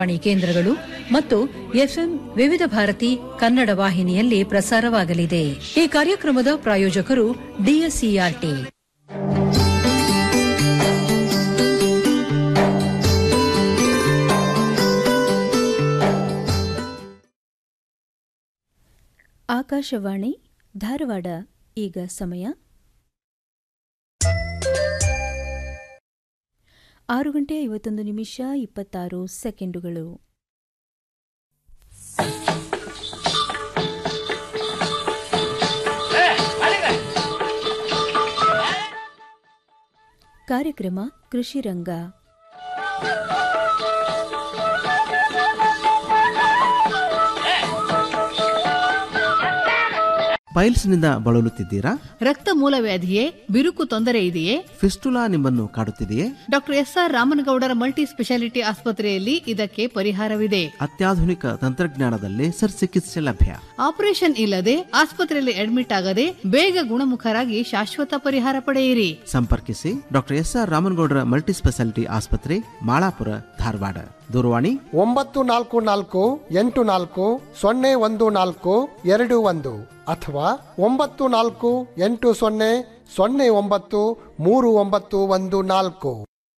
ವಾಣಿ ಕೇಂದ್ರಗಳು ಮತ್ತು ಎಫ್ಎಂ ವಿವಿಧ ಭಾರತಿ ಕನ್ನಡ ವಾಹಿನಿಯಲ್ಲಿ ಪ್ರಸಾರವಾಗಲಿದೆ ಈ ಕಾರ್ಯಕ್ರಮದ ಪ್ರಾಯೋಜಕರು ಡಿಎಸ್ಇಆರ್ಟಿ ಆಕಾಶವಾಣಿ ಧಾರವಾಡ ಈಗ ಸಮಯ ಆರು ಗಂಟೆ ಐವತ್ತೊಂದು ನಿಮಿಷ ಇಪ್ಪತ್ತಾರು ಸೆಕೆಂಡುಗಳು ಕಾರ್ಯಕ್ರಮ ಕೃಷಿ ರಂಗ ಪೈಲ್ಸ್ನಿಂದ ಬಳಲುತ್ತಿದ್ದೀರಾ ರಕ್ತ ಮೂಲವ್ಯಾಧಿಯೇ ಬಿರುಕು ತೊಂದರೆ ಇದೆಯೇ ಫಿಸ್ಟುಲಾ ನಿಮ್ಮನ್ನು ಕಾಡುತ್ತಿದೆಯೇ ಡಾಕ್ಟರ್ ಎಸ್ಆರ್ ರಾಮನಗೌಡರ ಮಲ್ಟಿ ಸ್ಪೆಷಾಲಿಟಿ ಆಸ್ಪತ್ರೆಯಲ್ಲಿ ಇದಕ್ಕೆ ಪರಿಹಾರವಿದೆ ಅತ್ಯಾಧುನಿಕ ತಂತ್ರಜ್ಞಾನದಲ್ಲಿ ಚಿಕಿತ್ಸೆ ಲಭ್ಯ ಆಪರೇಷನ್ ಇಲ್ಲದೆ ಆಸ್ಪತ್ರೆಯಲ್ಲಿ ಅಡ್ಮಿಟ್ ಆಗದೆ ಬೇಗ ಗುಣಮುಖರಾಗಿ ಶಾಶ್ವತ ಪರಿಹಾರ ಪಡೆಯಿರಿ ಸಂಪರ್ಕಿಸಿ ಡಾಕ್ಟರ್ ಎಸ್ ಆರ್ ರಾಮನಗೌಡರ ಮಲ್ಟಿ ಸ್ಪೆಷಾಲಿಟಿ ಆಸ್ಪತ್ರೆ ಮಾಳಾಪುರ ಧಾರವಾಡ ದೂರವಾಣಿ ಒಂಬತ್ತು ನಾಲ್ಕು ನಾಲ್ಕು ಎಂಟು ನಾಲ್ಕು ಸೊನ್ನೆ ಒಂದು ನಾಲ್ಕು ಎರಡು ಒಂದು ಅಥವಾ ಒಂಬತ್ತು ನಾಲ್ಕು ಎಂಟು ಸೊನ್ನೆ ಸೊನ್ನೆ ಒಂಬತ್ತು ಮೂರು ಒಂಬತ್ತು ಒಂದು ನಾಲ್ಕು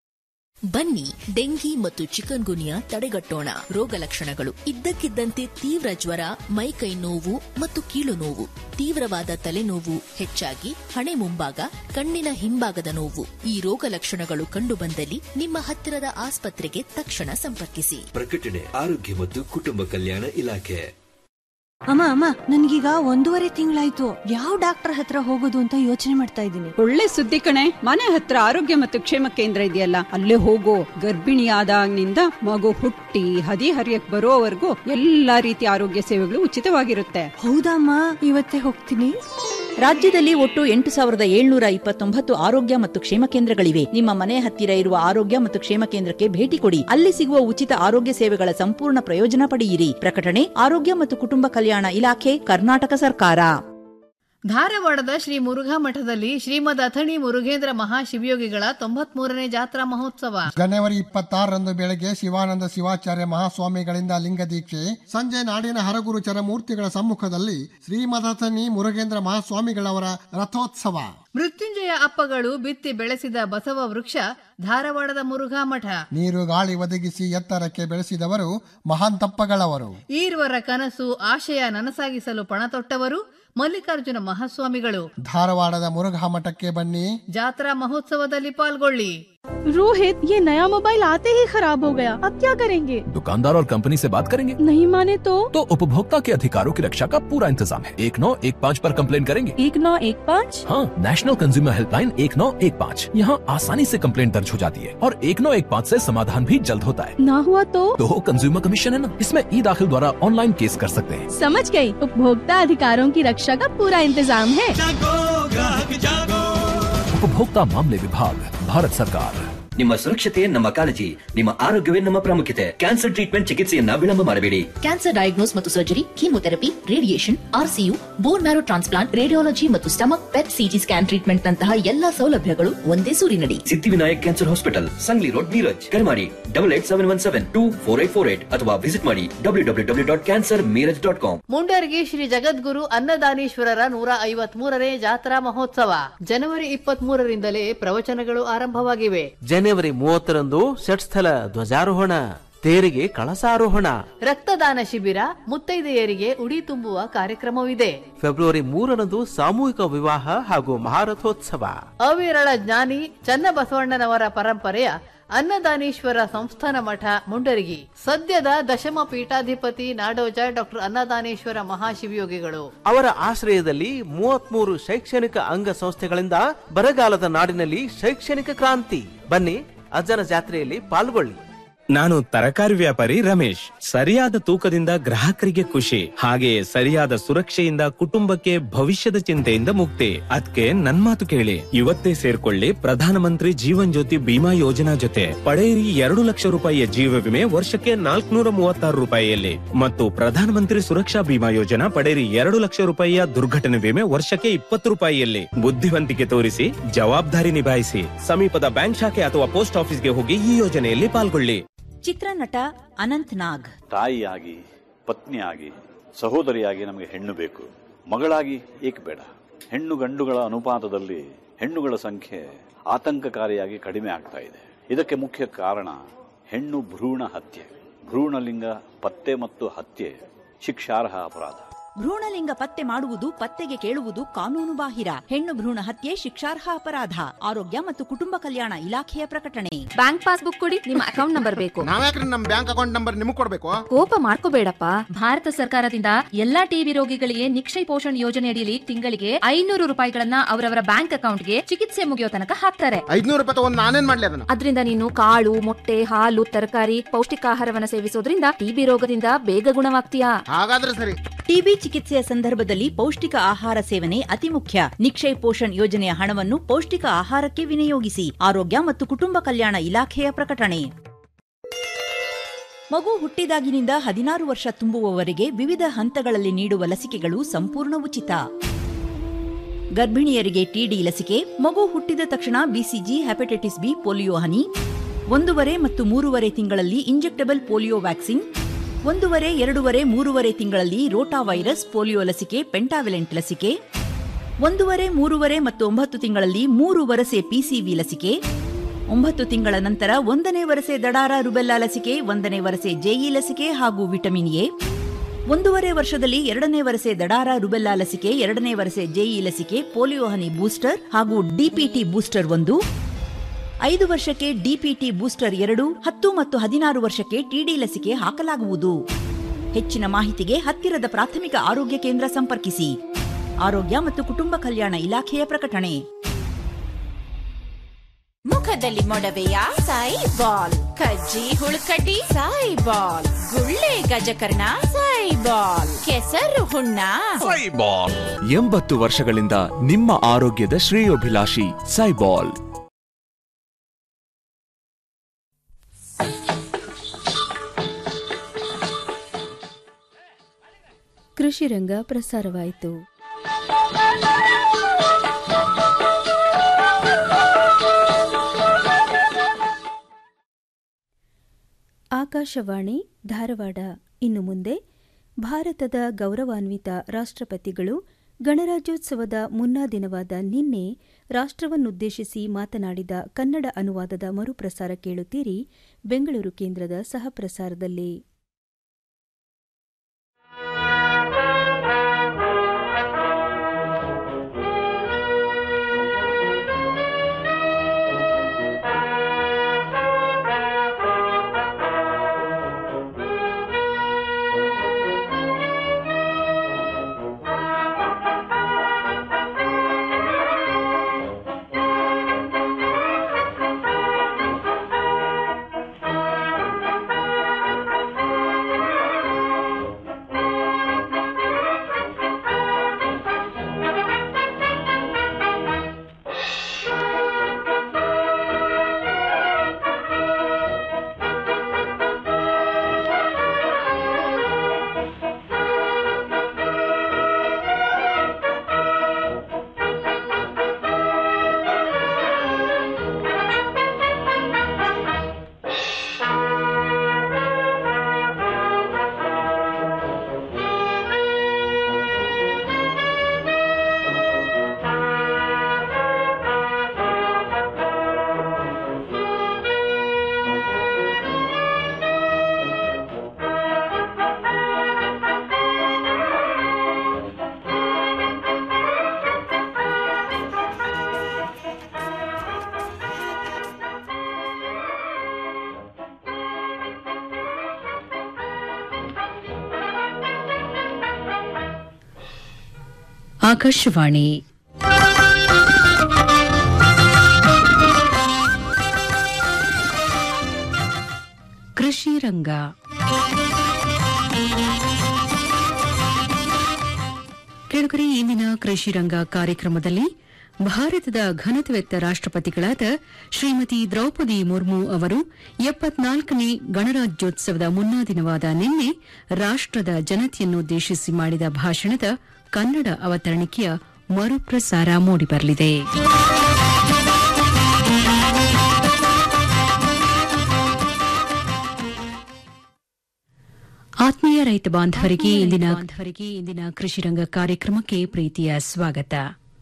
ಬನ್ನಿ ಡೆಂಗಿ ಮತ್ತು ಚಿಕನ್ ಗುನಿಯಾ ತಡೆಗಟ್ಟೋಣ ರೋಗ ಲಕ್ಷಣಗಳು ಇದ್ದಕ್ಕಿದ್ದಂತೆ ತೀವ್ರ ಜ್ವರ ಮೈಕೈ ನೋವು ಮತ್ತು ಕೀಲು ನೋವು ತೀವ್ರವಾದ ತಲೆನೋವು ಹೆಚ್ಚಾಗಿ ಹಣೆ ಮುಂಭಾಗ ಕಣ್ಣಿನ ಹಿಂಭಾಗದ ನೋವು ಈ ರೋಗ ಲಕ್ಷಣಗಳು ಕಂಡುಬಂದಲ್ಲಿ ನಿಮ್ಮ ಹತ್ತಿರದ ಆಸ್ಪತ್ರೆಗೆ ತಕ್ಷಣ ಸಂಪರ್ಕಿಸಿ ಪ್ರಕಟಣೆ ಆರೋಗ್ಯ ಮತ್ತು ಕುಟುಂಬ ಕಲ್ಯಾಣ ಇಲಾಖೆ ಅಮ್ಮ ಅಮ್ಮ ನನ್ಗೀಗ ಒಂದೂವರೆ ತಿಂಗಳಾಯ್ತು ಯಾವ ಡಾಕ್ಟರ್ ಹತ್ರ ಹೋಗೋದು ಅಂತ ಯೋಚನೆ ಮಾಡ್ತಾ ಇದ್ದೀನಿ ಒಳ್ಳೆ ಸುದ್ದಿ ಕಣೆ ಮನೆ ಹತ್ರ ಆರೋಗ್ಯ ಮತ್ತು ಕ್ಷೇಮ ಕೇಂದ್ರ ಇದೆಯಲ್ಲ ಅಲ್ಲೇ ಹೋಗೋ ಗರ್ಭಿಣಿಯಾದಾಗಿನಿಂದ ಮಗು ಹುಟ್ಟಿ ಹದಿ ಹರಿಯಕ್ ಬರೋವರೆಗೂ ಎಲ್ಲಾ ರೀತಿಯ ಆರೋಗ್ಯ ಸೇವೆಗಳು ಉಚಿತವಾಗಿರುತ್ತೆ ಹೌದಮ್ಮ ಇವತ್ತೇ ಹೋಗ್ತೀನಿ ರಾಜ್ಯದಲ್ಲಿ ಒಟ್ಟು ಎಂಟು ಸಾವಿರದ ಏಳ್ನೂರ ಇಪ್ಪತ್ತೊಂಬತ್ತು ಆರೋಗ್ಯ ಮತ್ತು ಕ್ಷೇಮ ಕೇಂದ್ರಗಳಿವೆ ನಿಮ್ಮ ಮನೆ ಹತ್ತಿರ ಇರುವ ಆರೋಗ್ಯ ಮತ್ತು ಕ್ಷೇಮ ಕೇಂದ್ರಕ್ಕೆ ಭೇಟಿ ಕೊಡಿ ಅಲ್ಲಿ ಸಿಗುವ ಉಚಿತ ಆರೋಗ್ಯ ಸೇವೆಗಳ ಸಂಪೂರ್ಣ ಪ್ರಯೋಜನ ಪಡೆಯಿರಿ ಪ್ರಕಟಣೆ ಆರೋಗ್ಯ ಮತ್ತು ಕುಟುಂಬ ಕಲ್ಯಾಣ ಇಲಾಖೆ ಕರ್ನಾಟಕ ಸರ್ಕಾರ ಧಾರವಾಡದ ಶ್ರೀ ಮುರುಘಾ ಮಠದಲ್ಲಿ ಶ್ರೀಮದ್ ಅಥಣಿ ಮುರುಘೇಂದ್ರ ಮಹಾಶಿವಯೋಗಿಗಳ ತೊಂಬತ್ಮೂರನೇ ಜಾತ್ರಾ ಮಹೋತ್ಸವ ಜನವರಿ ಇಪ್ಪತ್ತಾರರಂದು ಬೆಳಗ್ಗೆ ಶಿವಾನಂದ ಶಿವಾಚಾರ್ಯ ಮಹಾಸ್ವಾಮಿಗಳಿಂದ ಲಿಂಗ ದೀಕ್ಷೆ ಸಂಜೆ ನಾಡಿನ ಹರಗುರು ಚರಮೂರ್ತಿಗಳ ಸಮ್ಮುಖದಲ್ಲಿ ಶ್ರೀಮದಥನಿ ಮುರುಗೇಂದ್ರ ಮಹಾಸ್ವಾಮಿಗಳವರ ರಥೋತ್ಸವ ಮೃತ್ಯುಂಜಯ ಅಪ್ಪಗಳು ಬಿತ್ತಿ ಬೆಳೆಸಿದ ಬಸವ ವೃಕ್ಷ ಧಾರವಾಡದ ಮುರುಘಾ ಮಠ ನೀರು ಗಾಳಿ ಒದಗಿಸಿ ಎತ್ತರಕ್ಕೆ ಬೆಳೆಸಿದವರು ಮಹಾಂತಪ್ಪಗಳವರು ಈರ್ವರ ಕನಸು ಆಶಯ ನನಸಾಗಿಸಲು ಪಣತೊಟ್ಟವರು ಮಲ್ಲಿಕಾರ್ಜುನ ಮಹಾಸ್ವಾಮಿಗಳು ಧಾರವಾಡದ ಮುರುಘಾ ಮಠಕ್ಕೆ ಬನ್ನಿ ಜಾತ್ರಾ ಮಹೋತ್ಸವದಲ್ಲಿ ಪಾಲ್ಗೊಳ್ಳಿ रोहित ये नया मोबाइल आते ही खराब हो गया अब क्या करेंगे दुकानदार और कंपनी से बात करेंगे नहीं माने तो तो उपभोक्ता के अधिकारों की रक्षा का पूरा इंतजाम है एक नौ एक पाँच आरोप कम्प्लेन करेंगे एक नौ एक पाँच हाँ नेशनल कंज्यूमर हेल्पलाइन एक नौ एक पाँच यहाँ आसानी से कम्प्लेन दर्ज हो जाती है और एक नौ एक पाँच ऐसी समाधान भी जल्द होता है ना हुआ तो तो कंज्यूमर कमीशन है ना इसमें ई दाखिल द्वारा ऑनलाइन केस कर सकते हैं समझ गई उपभोक्ता अधिकारों की रक्षा का पूरा इंतजाम है उपभोक्ता मामले विभाग भारत सरकार ನಿಮ್ಮ ಸುರಕ್ಷತೆ ನಮ್ಮ ಕಾಳಜಿ ನಿಮ್ಮ ಆರೋಗ್ಯವೇ ನಮ್ಮ ಪ್ರಾಮುಖ್ಯತೆ ಕ್ಯಾನ್ಸರ್ ಟ್ರೀಟ್ಮೆಂಟ್ ಚಿಕಿತ್ಸೆಯನ್ನ ವಿಳಂಬ ಮಾಡಬೇಡಿ ಕ್ಯಾನ್ಸರ್ ಡಯಾಗ್ನೋಸ್ ಮತ್ತು surgery chemotherapy radiation RCU bone marrow transplant radiology ಮತ್ತು stomach PET CT scan treatment ನಂತಹ ಎಲ್ಲಾ ಸೌಲಭ್ಯಗಳು ಒಂದೇ ಸೂರಿನಡಿ Siddhivinayak cancer hospital Sangli road Miraj ಕರೆ ಮಾಡಿ double eight seven one seven two four eight four eight ಅಥವಾ ವಿಸಿಟ್ ಮಾಡಿ W W W dot cancer Miraj dot com Mundargi Shri Jagadguru ಅನ್ನದಾನೀಶ್ವರರ ನೂರ ಐವತ್ ಮೂರನೇ ಜಾತ್ರಾ ಮಹೋತ್ಸವ ಜನವರಿ ಇಪ್ಪತ್ತ್ ಮೂರರಿಂದಲೇ ಪ್ರವಚನಗಳು ಆರಂಭವಾಗಿವೆ ಜನವರಿ ಮೂವತ್ತರಂದು ಷಟ್ಸ್ಥಲ ಧ್ವಜಾರೋಹಣ ತೇರಿಗೆ ಕಳಸಾರೋಹಣ ರಕ್ತದಾನ ಶಿಬಿರ ಮುತ್ತೈದೆಯರಿಗೆ ಉಡಿ ತುಂಬುವ ಕಾರ್ಯಕ್ರಮವಿದೆ ಫೆಬ್ರವರಿ ಮೂರರಂದು ಸಾಮೂಹಿಕ ವಿವಾಹ ಹಾಗೂ ಮಹಾರಥೋತ್ಸವ ಅವಿರಳ ಜ್ಞಾನಿ ಚನ್ನಬಸವಣ್ಣನವರ ಪರಂಪರೆಯ ಅನ್ನದಾನೀಶ್ವರ ಸಂಸ್ಥಾನ ಮಠ ಮುಂಡರಗಿ ಸದ್ಯದ ದಶಮ ಪೀಠಾಧಿಪತಿ ನಾಡೋಜ ಡಾಕ್ಟರ್ ಅನ್ನದಾನೇಶ್ವರ ಮಹಾಶಿವಯೋಗಿಗಳು ಅವರ ಆಶ್ರಯದಲ್ಲಿ ಮೂವತ್ಮೂರು ಶೈಕ್ಷಣಿಕ ಅಂಗ ಸಂಸ್ಥೆಗಳಿಂದ ಬರಗಾಲದ ನಾಡಿನಲ್ಲಿ ಶೈಕ್ಷಣಿಕ ಕ್ರಾಂತಿ ಬನ್ನಿ ಅಜ್ಜನ ಜಾತ್ರೆಯಲ್ಲಿ ಪಾಲ್ಗೊಳ್ಳಿ ನಾನು ತರಕಾರಿ ವ್ಯಾಪಾರಿ ರಮೇಶ್ ಸರಿಯಾದ ತೂಕದಿಂದ ಗ್ರಾಹಕರಿಗೆ ಖುಷಿ ಹಾಗೆಯೇ ಸರಿಯಾದ ಸುರಕ್ಷೆಯಿಂದ ಕುಟುಂಬಕ್ಕೆ ಭವಿಷ್ಯದ ಚಿಂತೆಯಿಂದ ಮುಕ್ತಿ ಅದಕ್ಕೆ ನನ್ ಮಾತು ಕೇಳಿ ಇವತ್ತೇ ಸೇರ್ಕೊಳ್ಳಿ ಪ್ರಧಾನಮಂತ್ರಿ ಜೀವನ್ ಜ್ಯೋತಿ ಬಿಮಾ ಯೋಜನಾ ಜೊತೆ ಪಡೆಯಿರಿ ಎರಡು ಲಕ್ಷ ರೂಪಾಯಿಯ ಜೀವ ವಿಮೆ ವರ್ಷಕ್ಕೆ ನಾಲ್ಕುನೂರ ಮೂವತ್ತಾರು ರೂಪಾಯಿಯಲ್ಲಿ ಮತ್ತು ಪ್ರಧಾನಮಂತ್ರಿ ಸುರಕ್ಷಾ ಬಿಮಾ ಯೋಜನಾ ಪಡೆಯಿರಿ ಎರಡು ಲಕ್ಷ ರೂಪಾಯಿಯ ದುರ್ಘಟನೆ ವಿಮೆ ವರ್ಷಕ್ಕೆ ಇಪ್ಪತ್ತು ರೂಪಾಯಿಯಲ್ಲಿ ಬುದ್ಧಿವಂತಿಕೆ ತೋರಿಸಿ ಜವಾಬ್ದಾರಿ ನಿಭಾಯಿಸಿ ಸಮೀಪದ ಬ್ಯಾಂಕ್ ಶಾಖೆ ಅಥವಾ ಪೋಸ್ಟ್ ಆಫೀಸ್ಗೆ ಹೋಗಿ ಈ ಯೋಜನೆಯಲ್ಲಿ ಪಾಲ್ಗೊಳ್ಳಿ ಚಿತ್ರನಟ ಅನಂತ್ ನಾಗ್ ತಾಯಿಯಾಗಿ ಪತ್ನಿಯಾಗಿ ಸಹೋದರಿಯಾಗಿ ನಮಗೆ ಹೆಣ್ಣು ಬೇಕು ಮಗಳಾಗಿ ಏಕೆ ಬೇಡ ಹೆಣ್ಣು ಗಂಡುಗಳ ಅನುಪಾತದಲ್ಲಿ ಹೆಣ್ಣುಗಳ ಸಂಖ್ಯೆ ಆತಂಕಕಾರಿಯಾಗಿ ಕಡಿಮೆ ಆಗ್ತಾ ಇದೆ ಇದಕ್ಕೆ ಮುಖ್ಯ ಕಾರಣ ಹೆಣ್ಣು ಭ್ರೂಣ ಹತ್ಯೆ ಭ್ರೂಣಲಿಂಗ ಪತ್ತೆ ಮತ್ತು ಹತ್ಯೆ ಶಿಕ್ಷಾರ್ಹ ಅಪರಾಧ ಭ್ರೂಣಲಿಂಗ ಪತ್ತೆ ಮಾಡುವುದು ಪತ್ತೆಗೆ ಕೇಳುವುದು ಕಾನೂನು ಬಾಹಿರ ಹೆಣ್ಣು ಭ್ರೂಣ ಹತ್ಯೆ ಶಿಕ್ಷಾರ್ಹ ಅಪರಾಧ ಆರೋಗ್ಯ ಮತ್ತು ಕುಟುಂಬ ಕಲ್ಯಾಣ ಇಲಾಖೆಯ ಪ್ರಕಟಣೆ ಬ್ಯಾಂಕ್ ಪಾಸ್ಬುಕ್ ಕೊಡಿ ನಿಮ್ಮ ಅಕೌಂಟ್ ನಂಬರ್ ಬೇಕು ನಾವ್ಯಾಕ್ರಿ ನಮ್ ಬ್ಯಾಂಕ್ ಅಕೌಂಟ್ ನಂಬರ್ ನಿಮಗ್ ಕೊಡ್ಬೇಕು ಕೋಪ ಮಾಡ್ಕೋಬೇಡಪ್ಪ ಭಾರತ ಸರ್ಕಾರದಿಂದ ಎಲ್ಲಾ ಟಿಬಿ ರೋಗಿಗಳಿಗೆ ನಿಕ್ಷಯ ಪೋಷಣ್ ಯೋಜನೆ ಅಡಿಯಲ್ಲಿ ತಿಂಗಳಿಗೆ ಐನೂರು ರೂಪಾಯಿಗಳನ್ನ ಅವರವರ ಬ್ಯಾಂಕ್ ಅಕೌಂಟ್ಗೆ ಚಿಕಿತ್ಸೆ ಮುಗಿಯೋ ತನಕ ಹಾಕ್ತಾರೆ ಐದ್ನೂರು ರೂಪಾಯಿ ತಗೊಂಡ್ ನಾನೇನ್ ಮಾಡ್ಲಿ ಅದನ್ನ ಅದರಿಂದ ನೀನು ಕಾಳು ಮೊಟ್ಟೆ ಹಾಲು ತರಕಾರಿ ಪೌಷ್ಟಿಕಾಹಾರವನ್ನ ಸೇವಿಸೋದ್ರಿಂದ ಟಿಬಿ ರೋಗದಿಂದ ಬೇಗ ಗುಣವಾಗ್ತೀಯಾ ಹಾಗಾದ್ರೆ ಸರಿ ಟಿಬಿ ಚಿಕಿತ್ಸೆಯ ಸಂದರ್ಭದಲ್ಲಿ ಪೌಷ್ಟಿಕ ಆಹಾರ ಸೇವನೆ ಅತಿ ಮುಖ್ಯ ನಿಕ್ಷಯ್ ಪೋಷಣ್ ಯೋಜನೆಯ ಹಣವನ್ನು ಪೌಷ್ಟಿಕ ಆಹಾರಕ್ಕೆ ವಿನಿಯೋಗಿಸಿ ಆರೋಗ್ಯ ಮತ್ತು ಕುಟುಂಬ ಕಲ್ಯಾಣ ಇಲಾಖೆಯ ಪ್ರಕಟಣೆ ಮಗು ಹುಟ್ಟಿದಾಗಿನಿಂದ ಹದಿನಾರು ವರ್ಷ ತುಂಬುವವರೆಗೆ ವಿವಿಧ ಹಂತಗಳಲ್ಲಿ ನೀಡುವ ಲಸಿಕೆಗಳು ಸಂಪೂರ್ಣ ಉಚಿತ ಗರ್ಭಿಣಿಯರಿಗೆ ಟಿಡಿ ಲಸಿಕೆ ಮಗು ಹುಟ್ಟಿದ ತಕ್ಷಣ ಬಿಸಿಜಿ ಹೆಪಟೈಟಿಸ್ ಬಿ ಪೋಲಿಯೋ ಹನಿ ಒಂದೂವರೆ ಮತ್ತು ಮೂರುವರೆ ತಿಂಗಳಲ್ಲಿ ಇಂಜೆಕ್ಟಬಲ್ ಪೋಲಿಯೋ ವ್ಯಾಕ್ಸಿನ್ ಒಂದೂವರೆ ಎರಡೂವರೆ ಮೂರುವರೆ ತಿಂಗಳಲ್ಲಿ ರೋಟಾ ವೈರಸ್ ಪೋಲಿಯೋ ಲಸಿಕೆ ಪೆಂಟಾವಿಲೆಂಟ್ ಲಸಿಕೆ ಒಂದೂವರೆ ಮೂರುವರೆ ಮತ್ತು ಒಂಬತ್ತು ತಿಂಗಳಲ್ಲಿ ಮೂರು ವರಸೆ ಪಿಸಿವಿ ಲಸಿಕೆ ಒಂಬತ್ತು ತಿಂಗಳ ನಂತರ ಒಂದನೇ ವರಸೆ ದಡಾರ ರುಬೆಲ್ಲಾ ಲಸಿಕೆ ಒಂದನೇ ವರಸೆ ಜೆಇ ಲಸಿಕೆ ಹಾಗೂ ವಿಟಮಿನ್ ಎ ಒಂದೂವರೆ ವರ್ಷದಲ್ಲಿ ಎರಡನೇ ವರಸೆ ದಡಾರ ರುಬೆಲ್ಲಾ ಲಸಿಕೆ ಎರಡನೇ ವರಸೆ ಜೆಇ ಲಸಿಕೆ ಪೋಲಿಯೋ ಹನಿ ಬೂಸ್ಟರ್ ಹಾಗೂ ಡಿಪಿಟಿ ಬೂಸ್ಟರ್ ಒಂದು ಐದು ವರ್ಷಕ್ಕೆ ಡಿಪಿಟಿ ಬೂಸ್ಟರ್ ಎರಡು ಹತ್ತು ಮತ್ತು ಹದಿನಾರು ವರ್ಷಕ್ಕೆ ಟಿಡಿ ಲಸಿಕೆ ಹಾಕಲಾಗುವುದು ಹೆಚ್ಚಿನ ಮಾಹಿತಿಗೆ ಹತ್ತಿರದ ಪ್ರಾಥಮಿಕ ಆರೋಗ್ಯ ಕೇಂದ್ರ ಸಂಪರ್ಕಿಸಿ ಆರೋಗ್ಯ ಮತ್ತು ಕುಟುಂಬ ಕಲ್ಯಾಣ ಇಲಾಖೆಯ ಪ್ರಕಟಣೆ ಮುಖದಲ್ಲಿ ಮೊಡವೆಯ ಸಾಯಿ ಬಾಲ್ ಕಜ್ಜಿ ಹುಳುಕಡ್ಡಿ ಸಾಯಿ ಬಾಲ್ ಗುಳ್ಳೆ ಗಜಕರ್ಣ ಸಾಯಿ ಬಾಲ್ ಕೆಸರು ಹುಣ್ಣ ಸೈಬಾಲ್ ಎಂಬತ್ತು ವರ್ಷಗಳಿಂದ ನಿಮ್ಮ ಆರೋಗ್ಯದ ಶ್ರೇಯೋಭಿಲಾಷಿ ಸೈಬಾಲ್ ಕೃಷಿ ರಂಗ ಪ್ರಸಾರವಾಯಿತು ಆಕಾಶವಾಣಿ ಧಾರವಾಡ ಇನ್ನು ಮುಂದೆ ಭಾರತದ ಗೌರವಾನ್ವಿತ ರಾಷ್ಟ್ರಪತಿಗಳು ಗಣರಾಜ್ಯೋತ್ಸವದ ಮುನ್ನಾ ದಿನವಾದ ನಿನ್ನೆ ರಾಷ್ಟ್ರವನ್ನುದ್ದೇಶಿಸಿ ಮಾತನಾಡಿದ ಕನ್ನಡ ಅನುವಾದದ ಮರುಪ್ರಸಾರ ಕೇಳುತ್ತೀರಿ ಬೆಂಗಳೂರು ಕೇಂದ್ರದ ಸಹಪ್ರಸಾರದಲ್ಲಿ ಆಕಾಶವಾಣಿ ಕೃಷಿ ರಂಗ ಕೆಳಗರೆ ಇಂದಿನ ಕೃಷಿ ರಂಗ ಕಾರ್ಯಕ್ರಮದಲ್ಲಿ ಭಾರತದ ಘನತೆವೆತ್ತ ರಾಷ್ಟ್ರಪತಿಗಳಾದ ಶ್ರೀಮತಿ ದ್ರೌಪದಿ ಮುರ್ಮು ಅವರು ಎಪ್ಪತ್ನಾಲ್ಕನೇ ಗಣರಾಜ್ಯೋತ್ಸವದ ಮುನ್ನಾ ದಿನವಾದ ನಿನ್ನೆ ರಾಷ್ಟ್ರದ ಜನತೆಯನ್ನುದ್ದೇಶಿಸಿ ಮಾಡಿದ ಭಾಷಣದ ಕನ್ನಡ ಅವತರಣಿಕೆಯ ಮರುಪ್ರಸಾರ ಮೂಡಿಬರಲಿದೆ ಆತ್ಮೀಯ ರೈತ ಬಾಂಧವರಿಗೆ ಇಂದಿನ ಇಂದಿನ ಕೃಷಿ ರಂಗ ಕಾರ್ಯಕ್ರಮಕ್ಕೆ ಪ್ರೀತಿಯ ಸ್ವಾಗತ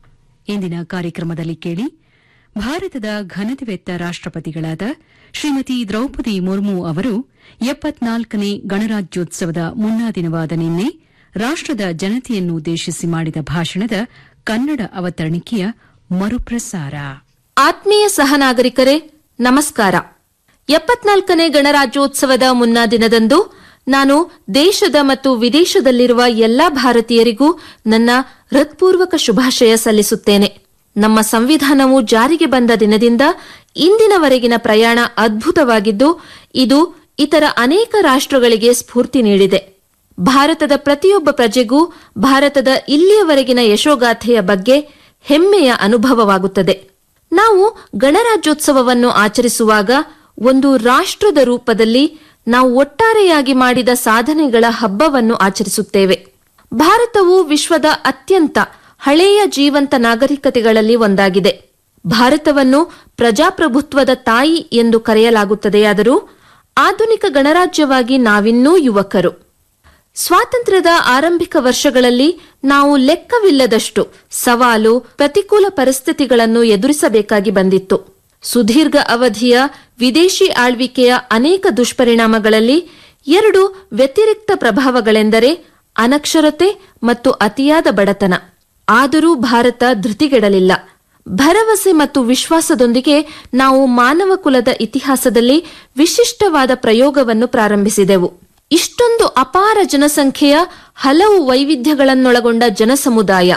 ಇಂದಿನ ಕಾರ್ಯಕ್ರಮದಲ್ಲಿ ಕೇಳಿ ಭಾರತದ ಘನತೆವೆತ್ತ ರಾಷ್ಟಪತಿಗಳಾದ ಶ್ರೀಮತಿ ದ್ರೌಪದಿ ಮುರ್ಮು ಅವರು ಎಪ್ಪತ್ನಾಲ್ಕನೇ ಗಣರಾಜ್ಯೋತ್ಸವದ ಮುನ್ನಾ ದಿನವಾದ ನಿನ್ನೆ ರಾಷ್ಟದ ಜನತೆಯನ್ನು ಉದ್ದೇಶಿಸಿ ಮಾಡಿದ ಭಾಷಣದ ಕನ್ನಡ ಅವತರಣಿಕೆಯ ಮರುಪ್ರಸಾರ ಆತ್ಮೀಯ ಸಹನಾಗರಿಕರೇ ನಮಸ್ಕಾರ ಎಪ್ಪತ್ನಾಲ್ಕನೇ ಗಣರಾಜ್ಯೋತ್ಸವದ ಮುನ್ನಾ ದಿನದಂದು ನಾನು ದೇಶದ ಮತ್ತು ವಿದೇಶದಲ್ಲಿರುವ ಎಲ್ಲಾ ಭಾರತೀಯರಿಗೂ ನನ್ನ ಹೃತ್ಪೂರ್ವಕ ಶುಭಾಶಯ ಸಲ್ಲಿಸುತ್ತೇನೆ ನಮ್ಮ ಸಂವಿಧಾನವು ಜಾರಿಗೆ ಬಂದ ದಿನದಿಂದ ಇಂದಿನವರೆಗಿನ ಪ್ರಯಾಣ ಅದ್ಭುತವಾಗಿದ್ದು ಇದು ಇತರ ಅನೇಕ ರಾಷ್ಟ್ರಗಳಿಗೆ ಸ್ಫೂರ್ತಿ ನೀಡಿದೆ ಭಾರತದ ಪ್ರತಿಯೊಬ್ಬ ಪ್ರಜೆಗೂ ಭಾರತದ ಇಲ್ಲಿಯವರೆಗಿನ ಯಶೋಗಾಥೆಯ ಬಗ್ಗೆ ಹೆಮ್ಮೆಯ ಅನುಭವವಾಗುತ್ತದೆ ನಾವು ಗಣರಾಜ್ಯೋತ್ಸವವನ್ನು ಆಚರಿಸುವಾಗ ಒಂದು ರಾಷ್ಟ್ರದ ರೂಪದಲ್ಲಿ ನಾವು ಒಟ್ಟಾರೆಯಾಗಿ ಮಾಡಿದ ಸಾಧನೆಗಳ ಹಬ್ಬವನ್ನು ಆಚರಿಸುತ್ತೇವೆ ಭಾರತವು ವಿಶ್ವದ ಅತ್ಯಂತ ಹಳೆಯ ಜೀವಂತ ನಾಗರಿಕತೆಗಳಲ್ಲಿ ಒಂದಾಗಿದೆ ಭಾರತವನ್ನು ಪ್ರಜಾಪ್ರಭುತ್ವದ ತಾಯಿ ಎಂದು ಕರೆಯಲಾಗುತ್ತದೆಯಾದರೂ ಆಧುನಿಕ ಗಣರಾಜ್ಯವಾಗಿ ನಾವಿನ್ನೂ ಯುವಕರು ಸ್ವಾತಂತ್ರ್ಯದ ಆರಂಭಿಕ ವರ್ಷಗಳಲ್ಲಿ ನಾವು ಲೆಕ್ಕವಿಲ್ಲದಷ್ಟು ಸವಾಲು ಪ್ರತಿಕೂಲ ಪರಿಸ್ಥಿತಿಗಳನ್ನು ಎದುರಿಸಬೇಕಾಗಿ ಬಂದಿತ್ತು ಸುದೀರ್ಘ ಅವಧಿಯ ವಿದೇಶಿ ಆಳ್ವಿಕೆಯ ಅನೇಕ ದುಷ್ಪರಿಣಾಮಗಳಲ್ಲಿ ಎರಡು ವ್ಯತಿರಿಕ್ತ ಪ್ರಭಾವಗಳೆಂದರೆ ಅನಕ್ಷರತೆ ಮತ್ತು ಅತಿಯಾದ ಬಡತನ ಆದರೂ ಭಾರತ ಧೃತಿಗೆಡಲಿಲ್ಲ ಭರವಸೆ ಮತ್ತು ವಿಶ್ವಾಸದೊಂದಿಗೆ ನಾವು ಮಾನವ ಕುಲದ ಇತಿಹಾಸದಲ್ಲಿ ವಿಶಿಷ್ಟವಾದ ಪ್ರಯೋಗವನ್ನು ಪ್ರಾರಂಭಿಸಿದೆವು ಇಷ್ಟೊಂದು ಅಪಾರ ಜನಸಂಖ್ಯೆಯ ಹಲವು ವೈವಿಧ್ಯಗಳನ್ನೊಳಗೊಂಡ ಜನಸಮುದಾಯ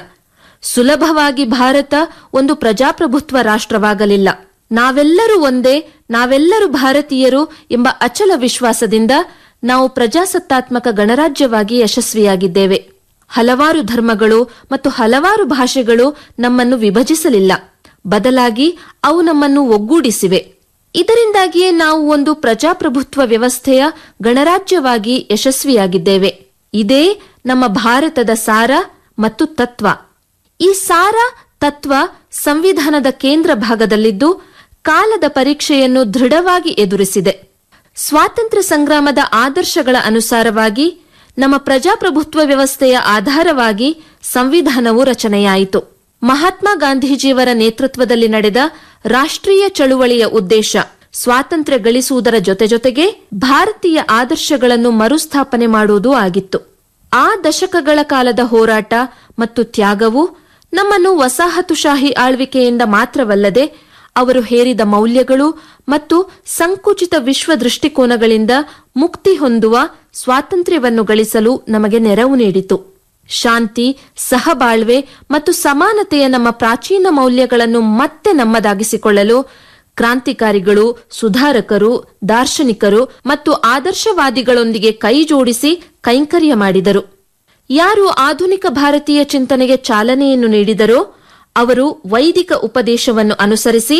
ಸುಲಭವಾಗಿ ಭಾರತ ಒಂದು ಪ್ರಜಾಪ್ರಭುತ್ವ ರಾಷ್ಟ್ರವಾಗಲಿಲ್ಲ ನಾವೆಲ್ಲರೂ ಒಂದೇ ನಾವೆಲ್ಲರೂ ಭಾರತೀಯರು ಎಂಬ ಅಚಲ ವಿಶ್ವಾಸದಿಂದ ನಾವು ಪ್ರಜಾಸತ್ತಾತ್ಮಕ ಗಣರಾಜ್ಯವಾಗಿ ಯಶಸ್ವಿಯಾಗಿದ್ದೇವೆ ಹಲವಾರು ಧರ್ಮಗಳು ಮತ್ತು ಹಲವಾರು ಭಾಷೆಗಳು ನಮ್ಮನ್ನು ವಿಭಜಿಸಲಿಲ್ಲ ಬದಲಾಗಿ ಅವು ನಮ್ಮನ್ನು ಒಗ್ಗೂಡಿಸಿವೆ ಇದರಿಂದಾಗಿಯೇ ನಾವು ಒಂದು ಪ್ರಜಾಪ್ರಭುತ್ವ ವ್ಯವಸ್ಥೆಯ ಗಣರಾಜ್ಯವಾಗಿ ಯಶಸ್ವಿಯಾಗಿದ್ದೇವೆ ಇದೇ ನಮ್ಮ ಭಾರತದ ಸಾರ ಮತ್ತು ತತ್ವ ಈ ಸಾರ ತತ್ವ ಸಂವಿಧಾನದ ಕೇಂದ್ರ ಭಾಗದಲ್ಲಿದ್ದು ಕಾಲದ ಪರೀಕ್ಷೆಯನ್ನು ದೃಢವಾಗಿ ಎದುರಿಸಿದೆ ಸ್ವಾತಂತ್ರ್ಯ ಸಂಗ್ರಾಮದ ಆದರ್ಶಗಳ ಅನುಸಾರವಾಗಿ ನಮ್ಮ ಪ್ರಜಾಪ್ರಭುತ್ವ ವ್ಯವಸ್ಥೆಯ ಆಧಾರವಾಗಿ ಸಂವಿಧಾನವು ರಚನೆಯಾಯಿತು ಮಹಾತ್ಮ ಗಾಂಧೀಜಿಯವರ ನೇತೃತ್ವದಲ್ಲಿ ನಡೆದ ರಾಷ್ಟ್ರೀಯ ಚಳುವಳಿಯ ಉದ್ದೇಶ ಸ್ವಾತಂತ್ರ್ಯ ಗಳಿಸುವುದರ ಜೊತೆ ಜೊತೆಗೆ ಭಾರತೀಯ ಆದರ್ಶಗಳನ್ನು ಮರುಸ್ಥಾಪನೆ ಮಾಡುವುದೂ ಆಗಿತ್ತು ಆ ದಶಕಗಳ ಕಾಲದ ಹೋರಾಟ ಮತ್ತು ತ್ಯಾಗವು ನಮ್ಮನ್ನು ವಸಾಹತುಶಾಹಿ ಆಳ್ವಿಕೆಯಿಂದ ಮಾತ್ರವಲ್ಲದೆ ಅವರು ಹೇರಿದ ಮೌಲ್ಯಗಳು ಮತ್ತು ಸಂಕುಚಿತ ವಿಶ್ವ ದೃಷ್ಟಿಕೋನಗಳಿಂದ ಮುಕ್ತಿ ಹೊಂದುವ ಸ್ವಾತಂತ್ರ್ಯವನ್ನು ಗಳಿಸಲು ನಮಗೆ ನೆರವು ನೀಡಿತು ಶಾಂತಿ ಸಹಬಾಳ್ವೆ ಮತ್ತು ಸಮಾನತೆಯ ನಮ್ಮ ಪ್ರಾಚೀನ ಮೌಲ್ಯಗಳನ್ನು ಮತ್ತೆ ನಮ್ಮದಾಗಿಸಿಕೊಳ್ಳಲು ಕ್ರಾಂತಿಕಾರಿಗಳು ಸುಧಾರಕರು ದಾರ್ಶನಿಕರು ಮತ್ತು ಆದರ್ಶವಾದಿಗಳೊಂದಿಗೆ ಕೈಜೋಡಿಸಿ ಕೈಂಕರ್ಯ ಮಾಡಿದರು ಯಾರು ಆಧುನಿಕ ಭಾರತೀಯ ಚಿಂತನೆಗೆ ಚಾಲನೆಯನ್ನು ನೀಡಿದರೋ ಅವರು ವೈದಿಕ ಉಪದೇಶವನ್ನು ಅನುಸರಿಸಿ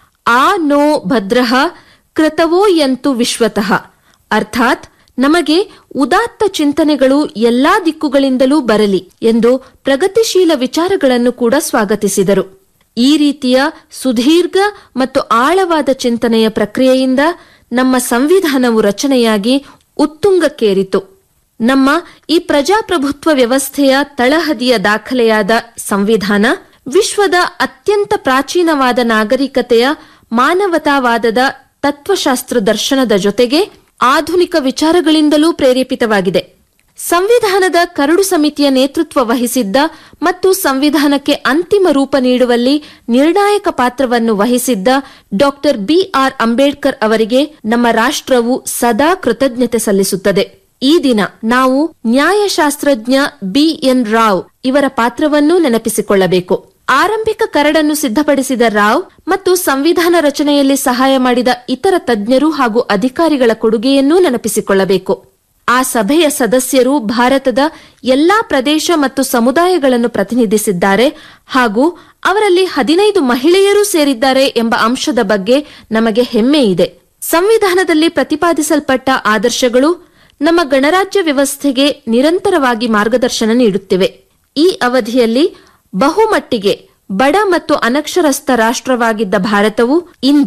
ಆ ನೋ ಭದ್ರಃ ಕೃತವೋ ಯಂತು ವಿಶ್ವತಃ ಅರ್ಥಾತ್ ನಮಗೆ ಉದಾತ್ತ ಚಿಂತನೆಗಳು ಎಲ್ಲಾ ದಿಕ್ಕುಗಳಿಂದಲೂ ಬರಲಿ ಎಂದು ಪ್ರಗತಿಶೀಲ ವಿಚಾರಗಳನ್ನು ಕೂಡ ಸ್ವಾಗತಿಸಿದರು ಈ ರೀತಿಯ ಸುದೀರ್ಘ ಮತ್ತು ಆಳವಾದ ಚಿಂತನೆಯ ಪ್ರಕ್ರಿಯೆಯಿಂದ ನಮ್ಮ ಸಂವಿಧಾನವು ರಚನೆಯಾಗಿ ಉತ್ತುಂಗಕ್ಕೇರಿತು ನಮ್ಮ ಈ ಪ್ರಜಾಪ್ರಭುತ್ವ ವ್ಯವಸ್ಥೆಯ ತಳಹದಿಯ ದಾಖಲೆಯಾದ ಸಂವಿಧಾನ ವಿಶ್ವದ ಅತ್ಯಂತ ಪ್ರಾಚೀನವಾದ ನಾಗರಿಕತೆಯ ಮಾನವತಾವಾದದ ತತ್ವಶಾಸ್ತ್ರ ದರ್ಶನದ ಜೊತೆಗೆ ಆಧುನಿಕ ವಿಚಾರಗಳಿಂದಲೂ ಪ್ರೇರೇಪಿತವಾಗಿದೆ ಸಂವಿಧಾನದ ಕರಡು ಸಮಿತಿಯ ನೇತೃತ್ವ ವಹಿಸಿದ್ದ ಮತ್ತು ಸಂವಿಧಾನಕ್ಕೆ ಅಂತಿಮ ರೂಪ ನೀಡುವಲ್ಲಿ ನಿರ್ಣಾಯಕ ಪಾತ್ರವನ್ನು ವಹಿಸಿದ್ದ ಡಾಕ್ಟರ್ ಬಿಆರ್ ಅಂಬೇಡ್ಕರ್ ಅವರಿಗೆ ನಮ್ಮ ರಾಷ್ಟ್ರವು ಸದಾ ಕೃತಜ್ಞತೆ ಸಲ್ಲಿಸುತ್ತದೆ ಈ ದಿನ ನಾವು ನ್ಯಾಯಶಾಸ್ತ್ರಜ್ಞ ಬಿಎನ್ ರಾವ್ ಇವರ ಪಾತ್ರವನ್ನೂ ನೆನಪಿಸಿಕೊಳ್ಳಬೇಕು ಆರಂಭಿಕ ಕರಡನ್ನು ಸಿದ್ಧಪಡಿಸಿದ ರಾವ್ ಮತ್ತು ಸಂವಿಧಾನ ರಚನೆಯಲ್ಲಿ ಸಹಾಯ ಮಾಡಿದ ಇತರ ತಜ್ಞರು ಹಾಗೂ ಅಧಿಕಾರಿಗಳ ಕೊಡುಗೆಯನ್ನೂ ನೆನಪಿಸಿಕೊಳ್ಳಬೇಕು ಆ ಸಭೆಯ ಸದಸ್ಯರು ಭಾರತದ ಎಲ್ಲಾ ಪ್ರದೇಶ ಮತ್ತು ಸಮುದಾಯಗಳನ್ನು ಪ್ರತಿನಿಧಿಸಿದ್ದಾರೆ ಹಾಗೂ ಅವರಲ್ಲಿ ಹದಿನೈದು ಮಹಿಳೆಯರೂ ಸೇರಿದ್ದಾರೆ ಎಂಬ ಅಂಶದ ಬಗ್ಗೆ ನಮಗೆ ಹೆಮ್ಮೆ ಇದೆ ಸಂವಿಧಾನದಲ್ಲಿ ಪ್ರತಿಪಾದಿಸಲ್ಪಟ್ಟ ಆದರ್ಶಗಳು ನಮ್ಮ ಗಣರಾಜ್ಯ ವ್ಯವಸ್ಥೆಗೆ ನಿರಂತರವಾಗಿ ಮಾರ್ಗದರ್ಶನ ನೀಡುತ್ತಿವೆ ಈ ಅವಧಿಯಲ್ಲಿ ಬಹುಮಟ್ಟಿಗೆ ಬಡ ಮತ್ತು ಅನಕ್ಷರಸ್ಥ ರಾಷ್ಟ್ರವಾಗಿದ್ದ ಭಾರತವು ಇಂದು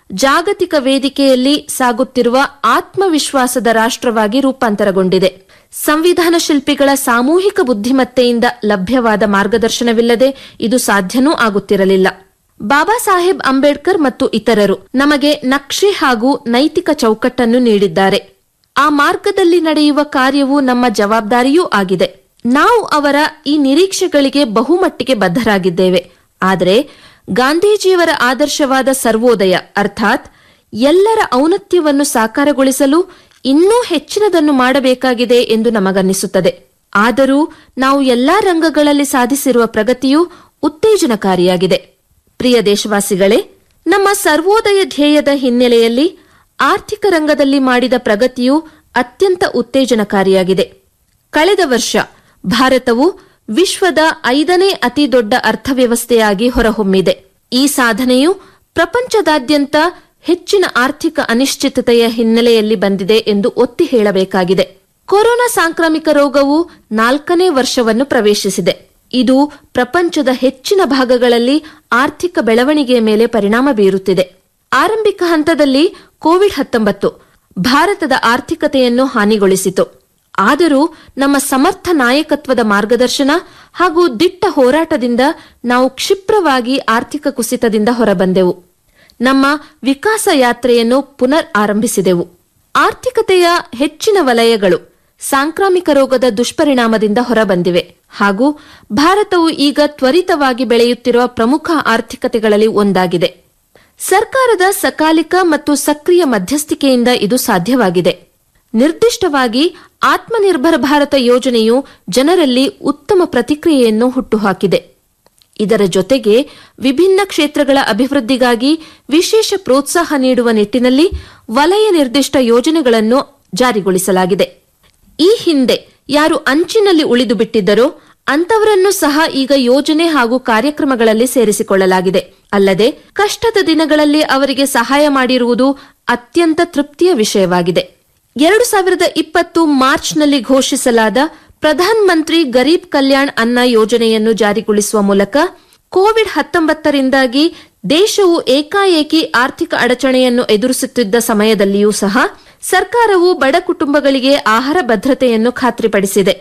ಜಾಗತಿಕ ವೇದಿಕೆಯಲ್ಲಿ ಸಾಗುತ್ತಿರುವ ಆತ್ಮವಿಶ್ವಾಸದ ರಾಷ್ಟ್ರವಾಗಿ ರೂಪಾಂತರಗೊಂಡಿದೆ ಸಂವಿಧಾನ ಶಿಲ್ಪಿಗಳ ಸಾಮೂಹಿಕ ಬುದ್ಧಿಮತ್ತೆಯಿಂದ ಲಭ್ಯವಾದ ಮಾರ್ಗದರ್ಶನವಿಲ್ಲದೆ ಇದು ಸಾಧ್ಯನೂ ಆಗುತ್ತಿರಲಿಲ್ಲ ಬಾಬಾ ಸಾಹೇಬ್ ಅಂಬೇಡ್ಕರ್ ಮತ್ತು ಇತರರು ನಮಗೆ ನಕ್ಷೆ ಹಾಗೂ ನೈತಿಕ ಚೌಕಟ್ಟನ್ನು ನೀಡಿದ್ದಾರೆ ಆ ಮಾರ್ಗದಲ್ಲಿ ನಡೆಯುವ ಕಾರ್ಯವು ನಮ್ಮ ಜವಾಬ್ದಾರಿಯೂ ಆಗಿದೆ ನಾವು ಅವರ ಈ ನಿರೀಕ್ಷೆಗಳಿಗೆ ಬಹುಮಟ್ಟಿಗೆ ಬದ್ಧರಾಗಿದ್ದೇವೆ ಆದರೆ ಗಾಂಧೀಜಿಯವರ ಆದರ್ಶವಾದ ಸರ್ವೋದಯ ಅರ್ಥಾತ್ ಎಲ್ಲರ ಔನ್ನತ್ಯವನ್ನು ಸಾಕಾರಗೊಳಿಸಲು ಇನ್ನೂ ಹೆಚ್ಚಿನದನ್ನು ಮಾಡಬೇಕಾಗಿದೆ ಎಂದು ನಮಗನ್ನಿಸುತ್ತದೆ ಆದರೂ ನಾವು ಎಲ್ಲಾ ರಂಗಗಳಲ್ಲಿ ಸಾಧಿಸಿರುವ ಪ್ರಗತಿಯು ಉತ್ತೇಜನಕಾರಿಯಾಗಿದೆ ಪ್ರಿಯ ದೇಶವಾಸಿಗಳೇ ನಮ್ಮ ಸರ್ವೋದಯ ಧ್ಯೇಯದ ಹಿನ್ನೆಲೆಯಲ್ಲಿ ಆರ್ಥಿಕ ರಂಗದಲ್ಲಿ ಮಾಡಿದ ಪ್ರಗತಿಯು ಅತ್ಯಂತ ಉತ್ತೇಜನಕಾರಿಯಾಗಿದೆ ಕಳೆದ ವರ್ಷ ಭಾರತವು ವಿಶ್ವದ ಐದನೇ ಅತಿ ದೊಡ್ಡ ಅರ್ಥವ್ಯವಸ್ಥೆಯಾಗಿ ಹೊರಹೊಮ್ಮಿದೆ ಈ ಸಾಧನೆಯು ಪ್ರಪಂಚದಾದ್ಯಂತ ಹೆಚ್ಚಿನ ಆರ್ಥಿಕ ಅನಿಶ್ಚಿತತೆಯ ಹಿನ್ನೆಲೆಯಲ್ಲಿ ಬಂದಿದೆ ಎಂದು ಒತ್ತಿ ಹೇಳಬೇಕಾಗಿದೆ ಕೊರೋನಾ ಸಾಂಕ್ರಾಮಿಕ ರೋಗವು ನಾಲ್ಕನೇ ವರ್ಷವನ್ನು ಪ್ರವೇಶಿಸಿದೆ ಇದು ಪ್ರಪಂಚದ ಹೆಚ್ಚಿನ ಭಾಗಗಳಲ್ಲಿ ಆರ್ಥಿಕ ಬೆಳವಣಿಗೆಯ ಮೇಲೆ ಪರಿಣಾಮ ಬೀರುತ್ತಿದೆ ಆರಂಭಿಕ ಹಂತದಲ್ಲಿ ಕೋವಿಡ್ ಹತ್ತೊಂಬತ್ತು ಭಾರತದ ಆರ್ಥಿಕತೆಯನ್ನು ಹಾನಿಗೊಳಿಸಿತು ಆದರೂ ನಮ್ಮ ಸಮರ್ಥ ನಾಯಕತ್ವದ ಮಾರ್ಗದರ್ಶನ ಹಾಗೂ ದಿಟ್ಟ ಹೋರಾಟದಿಂದ ನಾವು ಕ್ಷಿಪ್ರವಾಗಿ ಆರ್ಥಿಕ ಕುಸಿತದಿಂದ ಹೊರಬಂದೆವು ನಮ್ಮ ವಿಕಾಸ ಯಾತ್ರೆಯನ್ನು ಪುನರ್ ಆರಂಭಿಸಿದೆವು ಆರ್ಥಿಕತೆಯ ಹೆಚ್ಚಿನ ವಲಯಗಳು ಸಾಂಕ್ರಾಮಿಕ ರೋಗದ ದುಷ್ಪರಿಣಾಮದಿಂದ ಹೊರಬಂದಿವೆ ಹಾಗೂ ಭಾರತವು ಈಗ ತ್ವರಿತವಾಗಿ ಬೆಳೆಯುತ್ತಿರುವ ಪ್ರಮುಖ ಆರ್ಥಿಕತೆಗಳಲ್ಲಿ ಒಂದಾಗಿದೆ ಸರ್ಕಾರದ ಸಕಾಲಿಕ ಮತ್ತು ಸಕ್ರಿಯ ಮಧ್ಯಸ್ಥಿಕೆಯಿಂದ ಇದು ಸಾಧ್ಯವಾಗಿದೆ ನಿರ್ದಿಷ್ಟವಾಗಿ ಆತ್ಮನಿರ್ಭರ ಭಾರತ ಯೋಜನೆಯು ಜನರಲ್ಲಿ ಉತ್ತಮ ಪ್ರತಿಕ್ರಿಯೆಯನ್ನು ಹುಟ್ಟುಹಾಕಿದೆ ಇದರ ಜೊತೆಗೆ ವಿಭಿನ್ನ ಕ್ಷೇತ್ರಗಳ ಅಭಿವೃದ್ಧಿಗಾಗಿ ವಿಶೇಷ ಪ್ರೋತ್ಸಾಹ ನೀಡುವ ನಿಟ್ಟಿನಲ್ಲಿ ವಲಯ ನಿರ್ದಿಷ್ಟ ಯೋಜನೆಗಳನ್ನು ಜಾರಿಗೊಳಿಸಲಾಗಿದೆ ಈ ಹಿಂದೆ ಯಾರು ಅಂಚಿನಲ್ಲಿ ಉಳಿದು ಬಿಟ್ಟಿದ್ದರೋ ಅಂತವರನ್ನು ಸಹ ಈಗ ಯೋಜನೆ ಹಾಗೂ ಕಾರ್ಯಕ್ರಮಗಳಲ್ಲಿ ಸೇರಿಸಿಕೊಳ್ಳಲಾಗಿದೆ ಅಲ್ಲದೆ ಕಷ್ಟದ ದಿನಗಳಲ್ಲಿ ಅವರಿಗೆ ಸಹಾಯ ಮಾಡಿರುವುದು ಅತ್ಯಂತ ತೃಪ್ತಿಯ ವಿಷಯವಾಗಿದೆ ಎರಡು ಸಾವಿರದ ಇಪ್ಪತ್ತು ಮಾರ್ಚ್ನಲ್ಲಿ ಘೋಷಿಸಲಾದ ಪ್ರಧಾನ್ ಮಂತ್ರಿ ಗರೀಬ್ ಕಲ್ಯಾಣ್ ಅನ್ನ ಯೋಜನೆಯನ್ನು ಜಾರಿಗೊಳಿಸುವ ಮೂಲಕ ಕೋವಿಡ್ ಹತ್ತೊಂಬತ್ತರಿಂದಾಗಿ ದೇಶವು ಏಕಾಏಕಿ ಆರ್ಥಿಕ ಅಡಚಣೆಯನ್ನು ಎದುರಿಸುತ್ತಿದ್ದ ಸಮಯದಲ್ಲಿಯೂ ಸಹ ಸರ್ಕಾರವು ಬಡ ಕುಟುಂಬಗಳಿಗೆ ಆಹಾರ ಭದ್ರತೆಯನ್ನು ಖಾತ್ರಿಪಡಿಸಿದೆ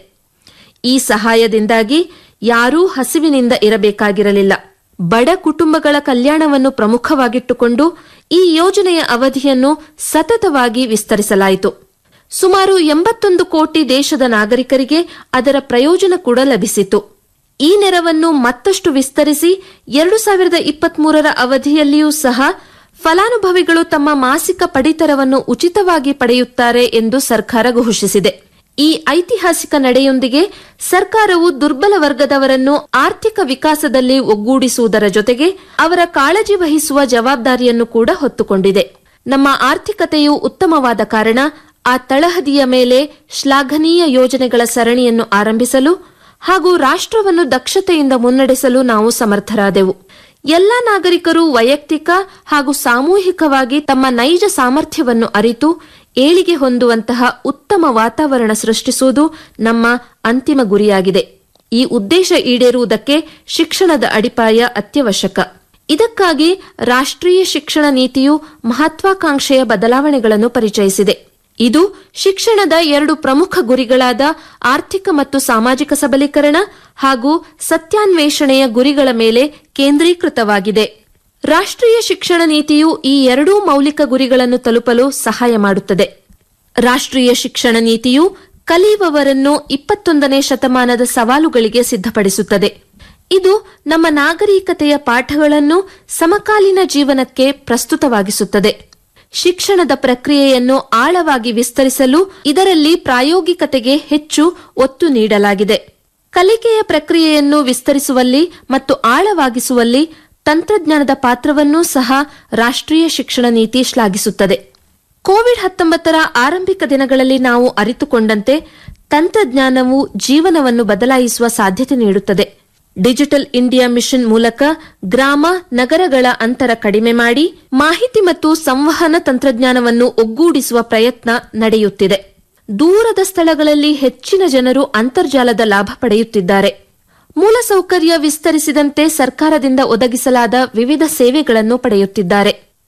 ಈ ಸಹಾಯದಿಂದಾಗಿ ಯಾರೂ ಹಸಿವಿನಿಂದ ಇರಬೇಕಾಗಿರಲಿಲ್ಲ ಬಡ ಕುಟುಂಬಗಳ ಕಲ್ಯಾಣವನ್ನು ಪ್ರಮುಖವಾಗಿಟ್ಟುಕೊಂಡು ಈ ಯೋಜನೆಯ ಅವಧಿಯನ್ನು ಸತತವಾಗಿ ವಿಸ್ತರಿಸಲಾಯಿತು ಸುಮಾರು ಎಂಬತ್ತೊಂದು ಕೋಟಿ ದೇಶದ ನಾಗರಿಕರಿಗೆ ಅದರ ಪ್ರಯೋಜನ ಕೂಡ ಲಭಿಸಿತು ಈ ನೆರವನ್ನು ಮತ್ತಷ್ಟು ವಿಸ್ತರಿಸಿ ಎರಡು ಸಾವಿರದ ಇಪ್ಪತ್ಮೂರರ ಅವಧಿಯಲ್ಲಿಯೂ ಸಹ ಫಲಾನುಭವಿಗಳು ತಮ್ಮ ಮಾಸಿಕ ಪಡಿತರವನ್ನು ಉಚಿತವಾಗಿ ಪಡೆಯುತ್ತಾರೆ ಎಂದು ಸರ್ಕಾರ ಘೋಷಿಸಿದೆ ಈ ಐತಿಹಾಸಿಕ ನಡೆಯೊಂದಿಗೆ ಸರ್ಕಾರವು ದುರ್ಬಲ ವರ್ಗದವರನ್ನು ಆರ್ಥಿಕ ವಿಕಾಸದಲ್ಲಿ ಒಗ್ಗೂಡಿಸುವುದರ ಜೊತೆಗೆ ಅವರ ಕಾಳಜಿ ವಹಿಸುವ ಜವಾಬ್ದಾರಿಯನ್ನು ಕೂಡ ಹೊತ್ತುಕೊಂಡಿದೆ ನಮ್ಮ ಆರ್ಥಿಕತೆಯು ಉತ್ತಮವಾದ ಕಾರಣ ಆ ತಳಹದಿಯ ಮೇಲೆ ಶ್ಲಾಘನೀಯ ಯೋಜನೆಗಳ ಸರಣಿಯನ್ನು ಆರಂಭಿಸಲು ಹಾಗೂ ರಾಷ್ಟ್ರವನ್ನು ದಕ್ಷತೆಯಿಂದ ಮುನ್ನಡೆಸಲು ನಾವು ಸಮರ್ಥರಾದೆವು ಎಲ್ಲ ನಾಗರಿಕರು ವೈಯಕ್ತಿಕ ಹಾಗೂ ಸಾಮೂಹಿಕವಾಗಿ ತಮ್ಮ ನೈಜ ಸಾಮರ್ಥ್ಯವನ್ನು ಅರಿತು ಏಳಿಗೆ ಹೊಂದುವಂತಹ ಉತ್ತಮ ವಾತಾವರಣ ಸೃಷ್ಟಿಸುವುದು ನಮ್ಮ ಅಂತಿಮ ಗುರಿಯಾಗಿದೆ ಈ ಉದ್ದೇಶ ಈಡೇರುವುದಕ್ಕೆ ಶಿಕ್ಷಣದ ಅಡಿಪಾಯ ಅತ್ಯವಶ್ಯಕ ಇದಕ್ಕಾಗಿ ರಾಷ್ಟ್ರೀಯ ಶಿಕ್ಷಣ ನೀತಿಯು ಮಹತ್ವಾಕಾಂಕ್ಷೆಯ ಬದಲಾವಣೆಗಳನ್ನು ಪರಿಚಯಿಸಿದೆ ಇದು ಶಿಕ್ಷಣದ ಎರಡು ಪ್ರಮುಖ ಗುರಿಗಳಾದ ಆರ್ಥಿಕ ಮತ್ತು ಸಾಮಾಜಿಕ ಸಬಲೀಕರಣ ಹಾಗೂ ಸತ್ಯಾನ್ವೇಷಣೆಯ ಗುರಿಗಳ ಮೇಲೆ ಕೇಂದ್ರೀಕೃತವಾಗಿದೆ ರಾಷ್ಟ್ರೀಯ ಶಿಕ್ಷಣ ನೀತಿಯು ಈ ಎರಡೂ ಮೌಲಿಕ ಗುರಿಗಳನ್ನು ತಲುಪಲು ಸಹಾಯ ಮಾಡುತ್ತದೆ ರಾಷ್ಟ್ರೀಯ ಶಿಕ್ಷಣ ನೀತಿಯು ಕಲಿಯುವವರನ್ನು ಇಪ್ಪತ್ತೊಂದನೇ ಶತಮಾನದ ಸವಾಲುಗಳಿಗೆ ಸಿದ್ಧಪಡಿಸುತ್ತದೆ ಇದು ನಮ್ಮ ನಾಗರಿಕತೆಯ ಪಾಠಗಳನ್ನು ಸಮಕಾಲೀನ ಜೀವನಕ್ಕೆ ಪ್ರಸ್ತುತವಾಗಿಸುತ್ತದೆ ಶಿಕ್ಷಣದ ಪ್ರಕ್ರಿಯೆಯನ್ನು ಆಳವಾಗಿ ವಿಸ್ತರಿಸಲು ಇದರಲ್ಲಿ ಪ್ರಾಯೋಗಿಕತೆಗೆ ಹೆಚ್ಚು ಒತ್ತು ನೀಡಲಾಗಿದೆ ಕಲಿಕೆಯ ಪ್ರಕ್ರಿಯೆಯನ್ನು ವಿಸ್ತರಿಸುವಲ್ಲಿ ಮತ್ತು ಆಳವಾಗಿಸುವಲ್ಲಿ ತಂತ್ರಜ್ಞಾನದ ಪಾತ್ರವನ್ನೂ ಸಹ ರಾಷ್ಟ್ರೀಯ ಶಿಕ್ಷಣ ನೀತಿ ಶ್ಲಾಘಿಸುತ್ತದೆ ಕೋವಿಡ್ ಹತ್ತೊಂಬತ್ತರ ಆರಂಭಿಕ ದಿನಗಳಲ್ಲಿ ನಾವು ಅರಿತುಕೊಂಡಂತೆ ತಂತ್ರಜ್ಞಾನವು ಜೀವನವನ್ನು ಬದಲಾಯಿಸುವ ಸಾಧ್ಯತೆ ನೀಡುತ್ತದೆ ಡಿಜಿಟಲ್ ಇಂಡಿಯಾ ಮಿಷನ್ ಮೂಲಕ ಗ್ರಾಮ ನಗರಗಳ ಅಂತರ ಕಡಿಮೆ ಮಾಡಿ ಮಾಹಿತಿ ಮತ್ತು ಸಂವಹನ ತಂತ್ರಜ್ಞಾನವನ್ನು ಒಗ್ಗೂಡಿಸುವ ಪ್ರಯತ್ನ ನಡೆಯುತ್ತಿದೆ ದೂರದ ಸ್ಥಳಗಳಲ್ಲಿ ಹೆಚ್ಚಿನ ಜನರು ಅಂತರ್ಜಾಲದ ಲಾಭ ಪಡೆಯುತ್ತಿದ್ದಾರೆ ಮೂಲಸೌಕರ್ಯ ವಿಸ್ತರಿಸಿದಂತೆ ಸರ್ಕಾರದಿಂದ ಒದಗಿಸಲಾದ ವಿವಿಧ ಸೇವೆಗಳನ್ನು ಪಡೆಯುತ್ತಿದ್ದಾರೆ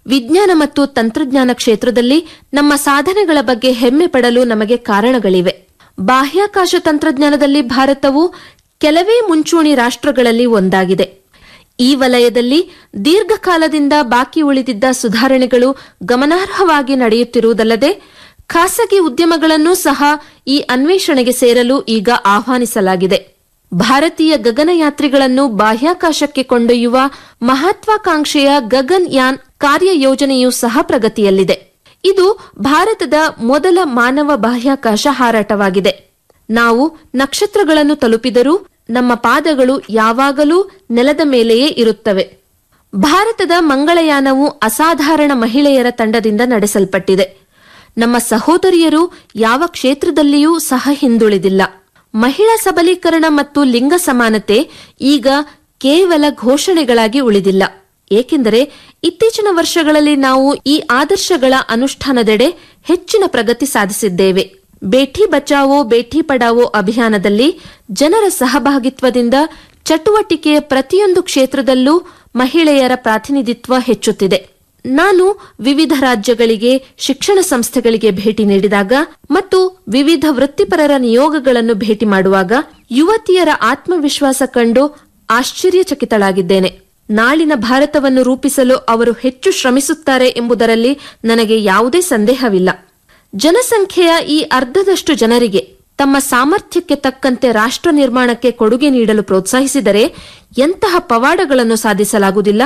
ವಿಜ್ಞಾನ ಮತ್ತು ತಂತ್ರಜ್ಞಾನ ಕ್ಷೇತ್ರದಲ್ಲಿ ನಮ್ಮ ಸಾಧನೆಗಳ ಬಗ್ಗೆ ಹೆಮ್ಮೆ ಪಡಲು ನಮಗೆ ಕಾರಣಗಳಿವೆ ಬಾಹ್ಯಾಕಾಶ ತಂತ್ರಜ್ಞಾನದಲ್ಲಿ ಭಾರತವು ಕೆಲವೇ ಮುಂಚೂಣಿ ರಾಷ್ಟ್ರಗಳಲ್ಲಿ ಒಂದಾಗಿದೆ ಈ ವಲಯದಲ್ಲಿ ದೀರ್ಘಕಾಲದಿಂದ ಬಾಕಿ ಉಳಿದಿದ್ದ ಸುಧಾರಣೆಗಳು ಗಮನಾರ್ಹವಾಗಿ ನಡೆಯುತ್ತಿರುವುದಲ್ಲದೆ ಖಾಸಗಿ ಉದ್ಯಮಗಳನ್ನು ಸಹ ಈ ಅನ್ವೇಷಣೆಗೆ ಸೇರಲು ಈಗ ಆಹ್ವಾನಿಸಲಾಗಿದೆ ಭಾರತೀಯ ಗಗನಯಾತ್ರಿಗಳನ್ನು ಬಾಹ್ಯಾಕಾಶಕ್ಕೆ ಕೊಂಡೊಯ್ಯುವ ಮಹತ್ವಾಕಾಂಕ್ಷೆಯ ಗಗನ್ ಯಾನ್ ಕಾರ್ಯಯೋಜನೆಯೂ ಸಹ ಪ್ರಗತಿಯಲ್ಲಿದೆ ಇದು ಭಾರತದ ಮೊದಲ ಮಾನವ ಬಾಹ್ಯಾಕಾಶ ಹಾರಾಟವಾಗಿದೆ ನಾವು ನಕ್ಷತ್ರಗಳನ್ನು ತಲುಪಿದರೂ ನಮ್ಮ ಪಾದಗಳು ಯಾವಾಗಲೂ ನೆಲದ ಮೇಲೆಯೇ ಇರುತ್ತವೆ ಭಾರತದ ಮಂಗಳಯಾನವು ಅಸಾಧಾರಣ ಮಹಿಳೆಯರ ತಂಡದಿಂದ ನಡೆಸಲ್ಪಟ್ಟಿದೆ ನಮ್ಮ ಸಹೋದರಿಯರು ಯಾವ ಕ್ಷೇತ್ರದಲ್ಲಿಯೂ ಸಹ ಹಿಂದುಳಿದಿಲ್ಲ ಮಹಿಳಾ ಸಬಲೀಕರಣ ಮತ್ತು ಲಿಂಗ ಸಮಾನತೆ ಈಗ ಕೇವಲ ಘೋಷಣೆಗಳಾಗಿ ಉಳಿದಿಲ್ಲ ಏಕೆಂದರೆ ಇತ್ತೀಚಿನ ವರ್ಷಗಳಲ್ಲಿ ನಾವು ಈ ಆದರ್ಶಗಳ ಅನುಷ್ಠಾನದೆಡೆ ಹೆಚ್ಚಿನ ಪ್ರಗತಿ ಸಾಧಿಸಿದ್ದೇವೆ ಬೇಟಿ ಬಚಾವೋ ಬೇಟಿ ಪಡಾವೋ ಅಭಿಯಾನದಲ್ಲಿ ಜನರ ಸಹಭಾಗಿತ್ವದಿಂದ ಚಟುವಟಿಕೆಯ ಪ್ರತಿಯೊಂದು ಕ್ಷೇತ್ರದಲ್ಲೂ ಮಹಿಳೆಯರ ಪ್ರಾತಿನಿಧಿತ್ವ ಹೆಚ್ಚುತ್ತಿದೆ ನಾನು ವಿವಿಧ ರಾಜ್ಯಗಳಿಗೆ ಶಿಕ್ಷಣ ಸಂಸ್ಥೆಗಳಿಗೆ ಭೇಟಿ ನೀಡಿದಾಗ ಮತ್ತು ವಿವಿಧ ವೃತ್ತಿಪರರ ನಿಯೋಗಗಳನ್ನು ಭೇಟಿ ಮಾಡುವಾಗ ಯುವತಿಯರ ಆತ್ಮವಿಶ್ವಾಸ ಕಂಡು ಆಶ್ಚರ್ಯಚಕಿತಳಾಗಿದ್ದೇನೆ ನಾಳಿನ ಭಾರತವನ್ನು ರೂಪಿಸಲು ಅವರು ಹೆಚ್ಚು ಶ್ರಮಿಸುತ್ತಾರೆ ಎಂಬುದರಲ್ಲಿ ನನಗೆ ಯಾವುದೇ ಸಂದೇಹವಿಲ್ಲ ಜನಸಂಖ್ಯೆಯ ಈ ಅರ್ಧದಷ್ಟು ಜನರಿಗೆ ತಮ್ಮ ಸಾಮರ್ಥ್ಯಕ್ಕೆ ತಕ್ಕಂತೆ ರಾಷ್ಟ್ರ ನಿರ್ಮಾಣಕ್ಕೆ ಕೊಡುಗೆ ನೀಡಲು ಪ್ರೋತ್ಸಾಹಿಸಿದರೆ ಎಂತಹ ಪವಾಡಗಳನ್ನು ಸಾಧಿಸಲಾಗುವುದಿಲ್ಲ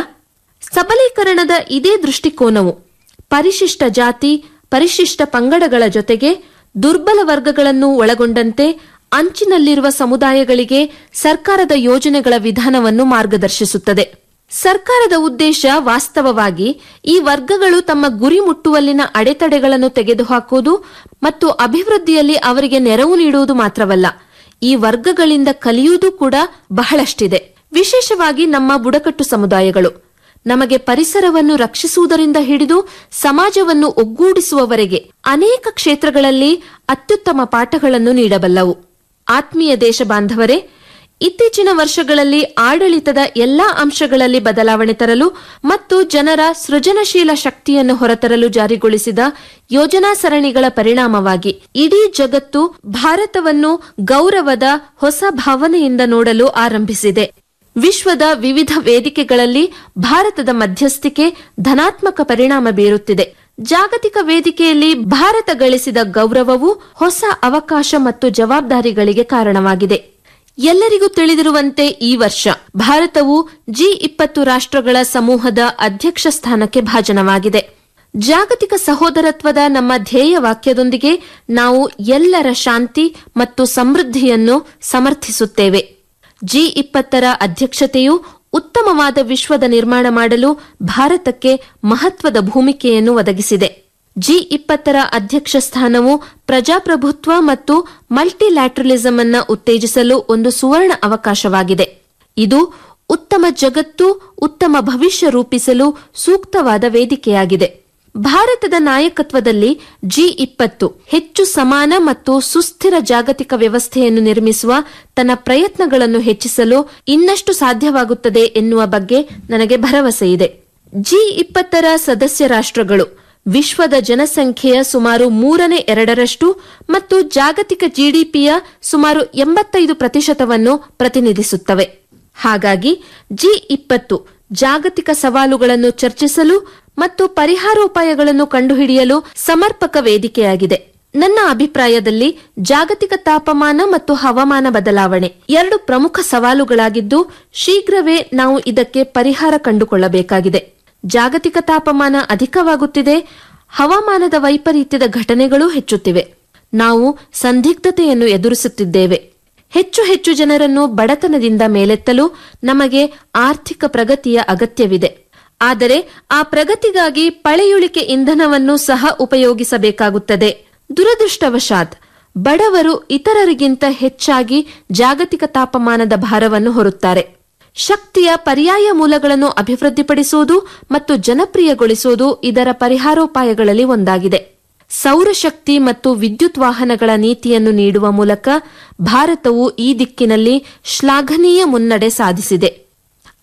ಸಬಲೀಕರಣದ ಇದೇ ದೃಷ್ಟಿಕೋನವು ಪರಿಶಿಷ್ಟ ಜಾತಿ ಪರಿಶಿಷ್ಟ ಪಂಗಡಗಳ ಜೊತೆಗೆ ದುರ್ಬಲ ವರ್ಗಗಳನ್ನು ಒಳಗೊಂಡಂತೆ ಅಂಚಿನಲ್ಲಿರುವ ಸಮುದಾಯಗಳಿಗೆ ಸರ್ಕಾರದ ಯೋಜನೆಗಳ ವಿಧಾನವನ್ನು ಮಾರ್ಗದರ್ಶಿಸುತ್ತದೆ ಸರ್ಕಾರದ ಉದ್ದೇಶ ವಾಸ್ತವವಾಗಿ ಈ ವರ್ಗಗಳು ತಮ್ಮ ಗುರಿ ಮುಟ್ಟುವಲ್ಲಿನ ಅಡೆತಡೆಗಳನ್ನು ತೆಗೆದುಹಾಕುವುದು ಮತ್ತು ಅಭಿವೃದ್ಧಿಯಲ್ಲಿ ಅವರಿಗೆ ನೆರವು ನೀಡುವುದು ಮಾತ್ರವಲ್ಲ ಈ ವರ್ಗಗಳಿಂದ ಕಲಿಯುವುದು ಕೂಡ ಬಹಳಷ್ಟಿದೆ ವಿಶೇಷವಾಗಿ ನಮ್ಮ ಬುಡಕಟ್ಟು ಸಮುದಾಯಗಳು ನಮಗೆ ಪರಿಸರವನ್ನು ರಕ್ಷಿಸುವುದರಿಂದ ಹಿಡಿದು ಸಮಾಜವನ್ನು ಒಗ್ಗೂಡಿಸುವವರೆಗೆ ಅನೇಕ ಕ್ಷೇತ್ರಗಳಲ್ಲಿ ಅತ್ಯುತ್ತಮ ಪಾಠಗಳನ್ನು ನೀಡಬಲ್ಲವು ಆತ್ಮೀಯ ದೇಶ ಬಾಂಧವರೇ ಇತ್ತೀಚಿನ ವರ್ಷಗಳಲ್ಲಿ ಆಡಳಿತದ ಎಲ್ಲಾ ಅಂಶಗಳಲ್ಲಿ ಬದಲಾವಣೆ ತರಲು ಮತ್ತು ಜನರ ಸೃಜನಶೀಲ ಶಕ್ತಿಯನ್ನು ಹೊರತರಲು ಜಾರಿಗೊಳಿಸಿದ ಯೋಜನಾ ಸರಣಿಗಳ ಪರಿಣಾಮವಾಗಿ ಇಡೀ ಜಗತ್ತು ಭಾರತವನ್ನು ಗೌರವದ ಹೊಸ ಭಾವನೆಯಿಂದ ನೋಡಲು ಆರಂಭಿಸಿದೆ ವಿಶ್ವದ ವಿವಿಧ ವೇದಿಕೆಗಳಲ್ಲಿ ಭಾರತದ ಮಧ್ಯಸ್ಥಿಕೆ ಧನಾತ್ಮಕ ಪರಿಣಾಮ ಬೀರುತ್ತಿದೆ ಜಾಗತಿಕ ವೇದಿಕೆಯಲ್ಲಿ ಭಾರತ ಗಳಿಸಿದ ಗೌರವವು ಹೊಸ ಅವಕಾಶ ಮತ್ತು ಜವಾಬ್ದಾರಿಗಳಿಗೆ ಕಾರಣವಾಗಿದೆ ಎಲ್ಲರಿಗೂ ತಿಳಿದಿರುವಂತೆ ಈ ವರ್ಷ ಭಾರತವು ಜಿ ಇಪ್ಪತ್ತು ರಾಷ್ಟ್ರಗಳ ಸಮೂಹದ ಅಧ್ಯಕ್ಷ ಸ್ಥಾನಕ್ಕೆ ಭಾಜನವಾಗಿದೆ ಜಾಗತಿಕ ಸಹೋದರತ್ವದ ನಮ್ಮ ಧ್ಯೇಯ ವಾಕ್ಯದೊಂದಿಗೆ ನಾವು ಎಲ್ಲರ ಶಾಂತಿ ಮತ್ತು ಸಮೃದ್ಧಿಯನ್ನು ಸಮರ್ಥಿಸುತ್ತೇವೆ ಜಿ ಇಪ್ಪತ್ತರ ಅಧ್ಯಕ್ಷತೆಯು ಉತ್ತಮವಾದ ವಿಶ್ವದ ನಿರ್ಮಾಣ ಮಾಡಲು ಭಾರತಕ್ಕೆ ಮಹತ್ವದ ಭೂಮಿಕೆಯನ್ನು ಒದಗಿಸಿದೆ ಜಿ ಇಪ್ಪತ್ತರ ಅಧ್ಯಕ್ಷ ಸ್ಥಾನವು ಪ್ರಜಾಪ್ರಭುತ್ವ ಮತ್ತು ಮಲ್ಟಿಲ್ಯಾಟ್ರಲಿಸಂ ಅನ್ನ ಉತ್ತೇಜಿಸಲು ಒಂದು ಸುವರ್ಣ ಅವಕಾಶವಾಗಿದೆ ಇದು ಉತ್ತಮ ಜಗತ್ತು ಉತ್ತಮ ಭವಿಷ್ಯ ರೂಪಿಸಲು ಸೂಕ್ತವಾದ ವೇದಿಕೆಯಾಗಿದೆ ಭಾರತದ ನಾಯಕತ್ವದಲ್ಲಿ ಜಿ ಇಪ್ಪತ್ತು ಹೆಚ್ಚು ಸಮಾನ ಮತ್ತು ಸುಸ್ಥಿರ ಜಾಗತಿಕ ವ್ಯವಸ್ಥೆಯನ್ನು ನಿರ್ಮಿಸುವ ತನ್ನ ಪ್ರಯತ್ನಗಳನ್ನು ಹೆಚ್ಚಿಸಲು ಇನ್ನಷ್ಟು ಸಾಧ್ಯವಾಗುತ್ತದೆ ಎನ್ನುವ ಬಗ್ಗೆ ನನಗೆ ಭರವಸೆ ಇದೆ ಜಿ ಇಪ್ಪತ್ತರ ಸದಸ್ಯ ರಾಷ್ಟ್ರಗಳು ವಿಶ್ವದ ಜನಸಂಖ್ಯೆಯ ಸುಮಾರು ಮೂರನೇ ಎರಡರಷ್ಟು ಮತ್ತು ಜಾಗತಿಕ ಜಿಡಿಪಿಯ ಸುಮಾರು ಎಂಬತ್ತೈದು ಪ್ರತಿಶತವನ್ನು ಪ್ರತಿನಿಧಿಸುತ್ತವೆ ಹಾಗಾಗಿ ಜಿ ಇಪ್ಪತ್ತು ಜಾಗತಿಕ ಸವಾಲುಗಳನ್ನು ಚರ್ಚಿಸಲು ಮತ್ತು ಪರಿಹಾರೋಪಾಯಗಳನ್ನು ಕಂಡುಹಿಡಿಯಲು ಸಮರ್ಪಕ ವೇದಿಕೆಯಾಗಿದೆ ನನ್ನ ಅಭಿಪ್ರಾಯದಲ್ಲಿ ಜಾಗತಿಕ ತಾಪಮಾನ ಮತ್ತು ಹವಾಮಾನ ಬದಲಾವಣೆ ಎರಡು ಪ್ರಮುಖ ಸವಾಲುಗಳಾಗಿದ್ದು ಶೀಘ್ರವೇ ನಾವು ಇದಕ್ಕೆ ಪರಿಹಾರ ಕಂಡುಕೊಳ್ಳಬೇಕಾಗಿದೆ ಜಾಗತಿಕ ತಾಪಮಾನ ಅಧಿಕವಾಗುತ್ತಿದೆ ಹವಾಮಾನದ ವೈಪರೀತ್ಯದ ಘಟನೆಗಳೂ ಹೆಚ್ಚುತ್ತಿವೆ ನಾವು ಸಂದಿಗ್ಧತೆಯನ್ನು ಎದುರಿಸುತ್ತಿದ್ದೇವೆ ಹೆಚ್ಚು ಹೆಚ್ಚು ಜನರನ್ನು ಬಡತನದಿಂದ ಮೇಲೆತ್ತಲು ನಮಗೆ ಆರ್ಥಿಕ ಪ್ರಗತಿಯ ಅಗತ್ಯವಿದೆ ಆದರೆ ಆ ಪ್ರಗತಿಗಾಗಿ ಪಳೆಯುಳಿಕೆ ಇಂಧನವನ್ನು ಸಹ ಉಪಯೋಗಿಸಬೇಕಾಗುತ್ತದೆ ದುರದೃಷ್ಟವಶಾತ್ ಬಡವರು ಇತರರಿಗಿಂತ ಹೆಚ್ಚಾಗಿ ಜಾಗತಿಕ ತಾಪಮಾನದ ಭಾರವನ್ನು ಹೊರುತ್ತಾರೆ ಶಕ್ತಿಯ ಪರ್ಯಾಯ ಮೂಲಗಳನ್ನು ಅಭಿವೃದ್ಧಿಪಡಿಸುವುದು ಮತ್ತು ಜನಪ್ರಿಯಗೊಳಿಸುವುದು ಇದರ ಪರಿಹಾರೋಪಾಯಗಳಲ್ಲಿ ಒಂದಾಗಿದೆ ಸೌರಶಕ್ತಿ ಮತ್ತು ವಿದ್ಯುತ್ ವಾಹನಗಳ ನೀತಿಯನ್ನು ನೀಡುವ ಮೂಲಕ ಭಾರತವು ಈ ದಿಕ್ಕಿನಲ್ಲಿ ಶ್ಲಾಘನೀಯ ಮುನ್ನಡೆ ಸಾಧಿಸಿದೆ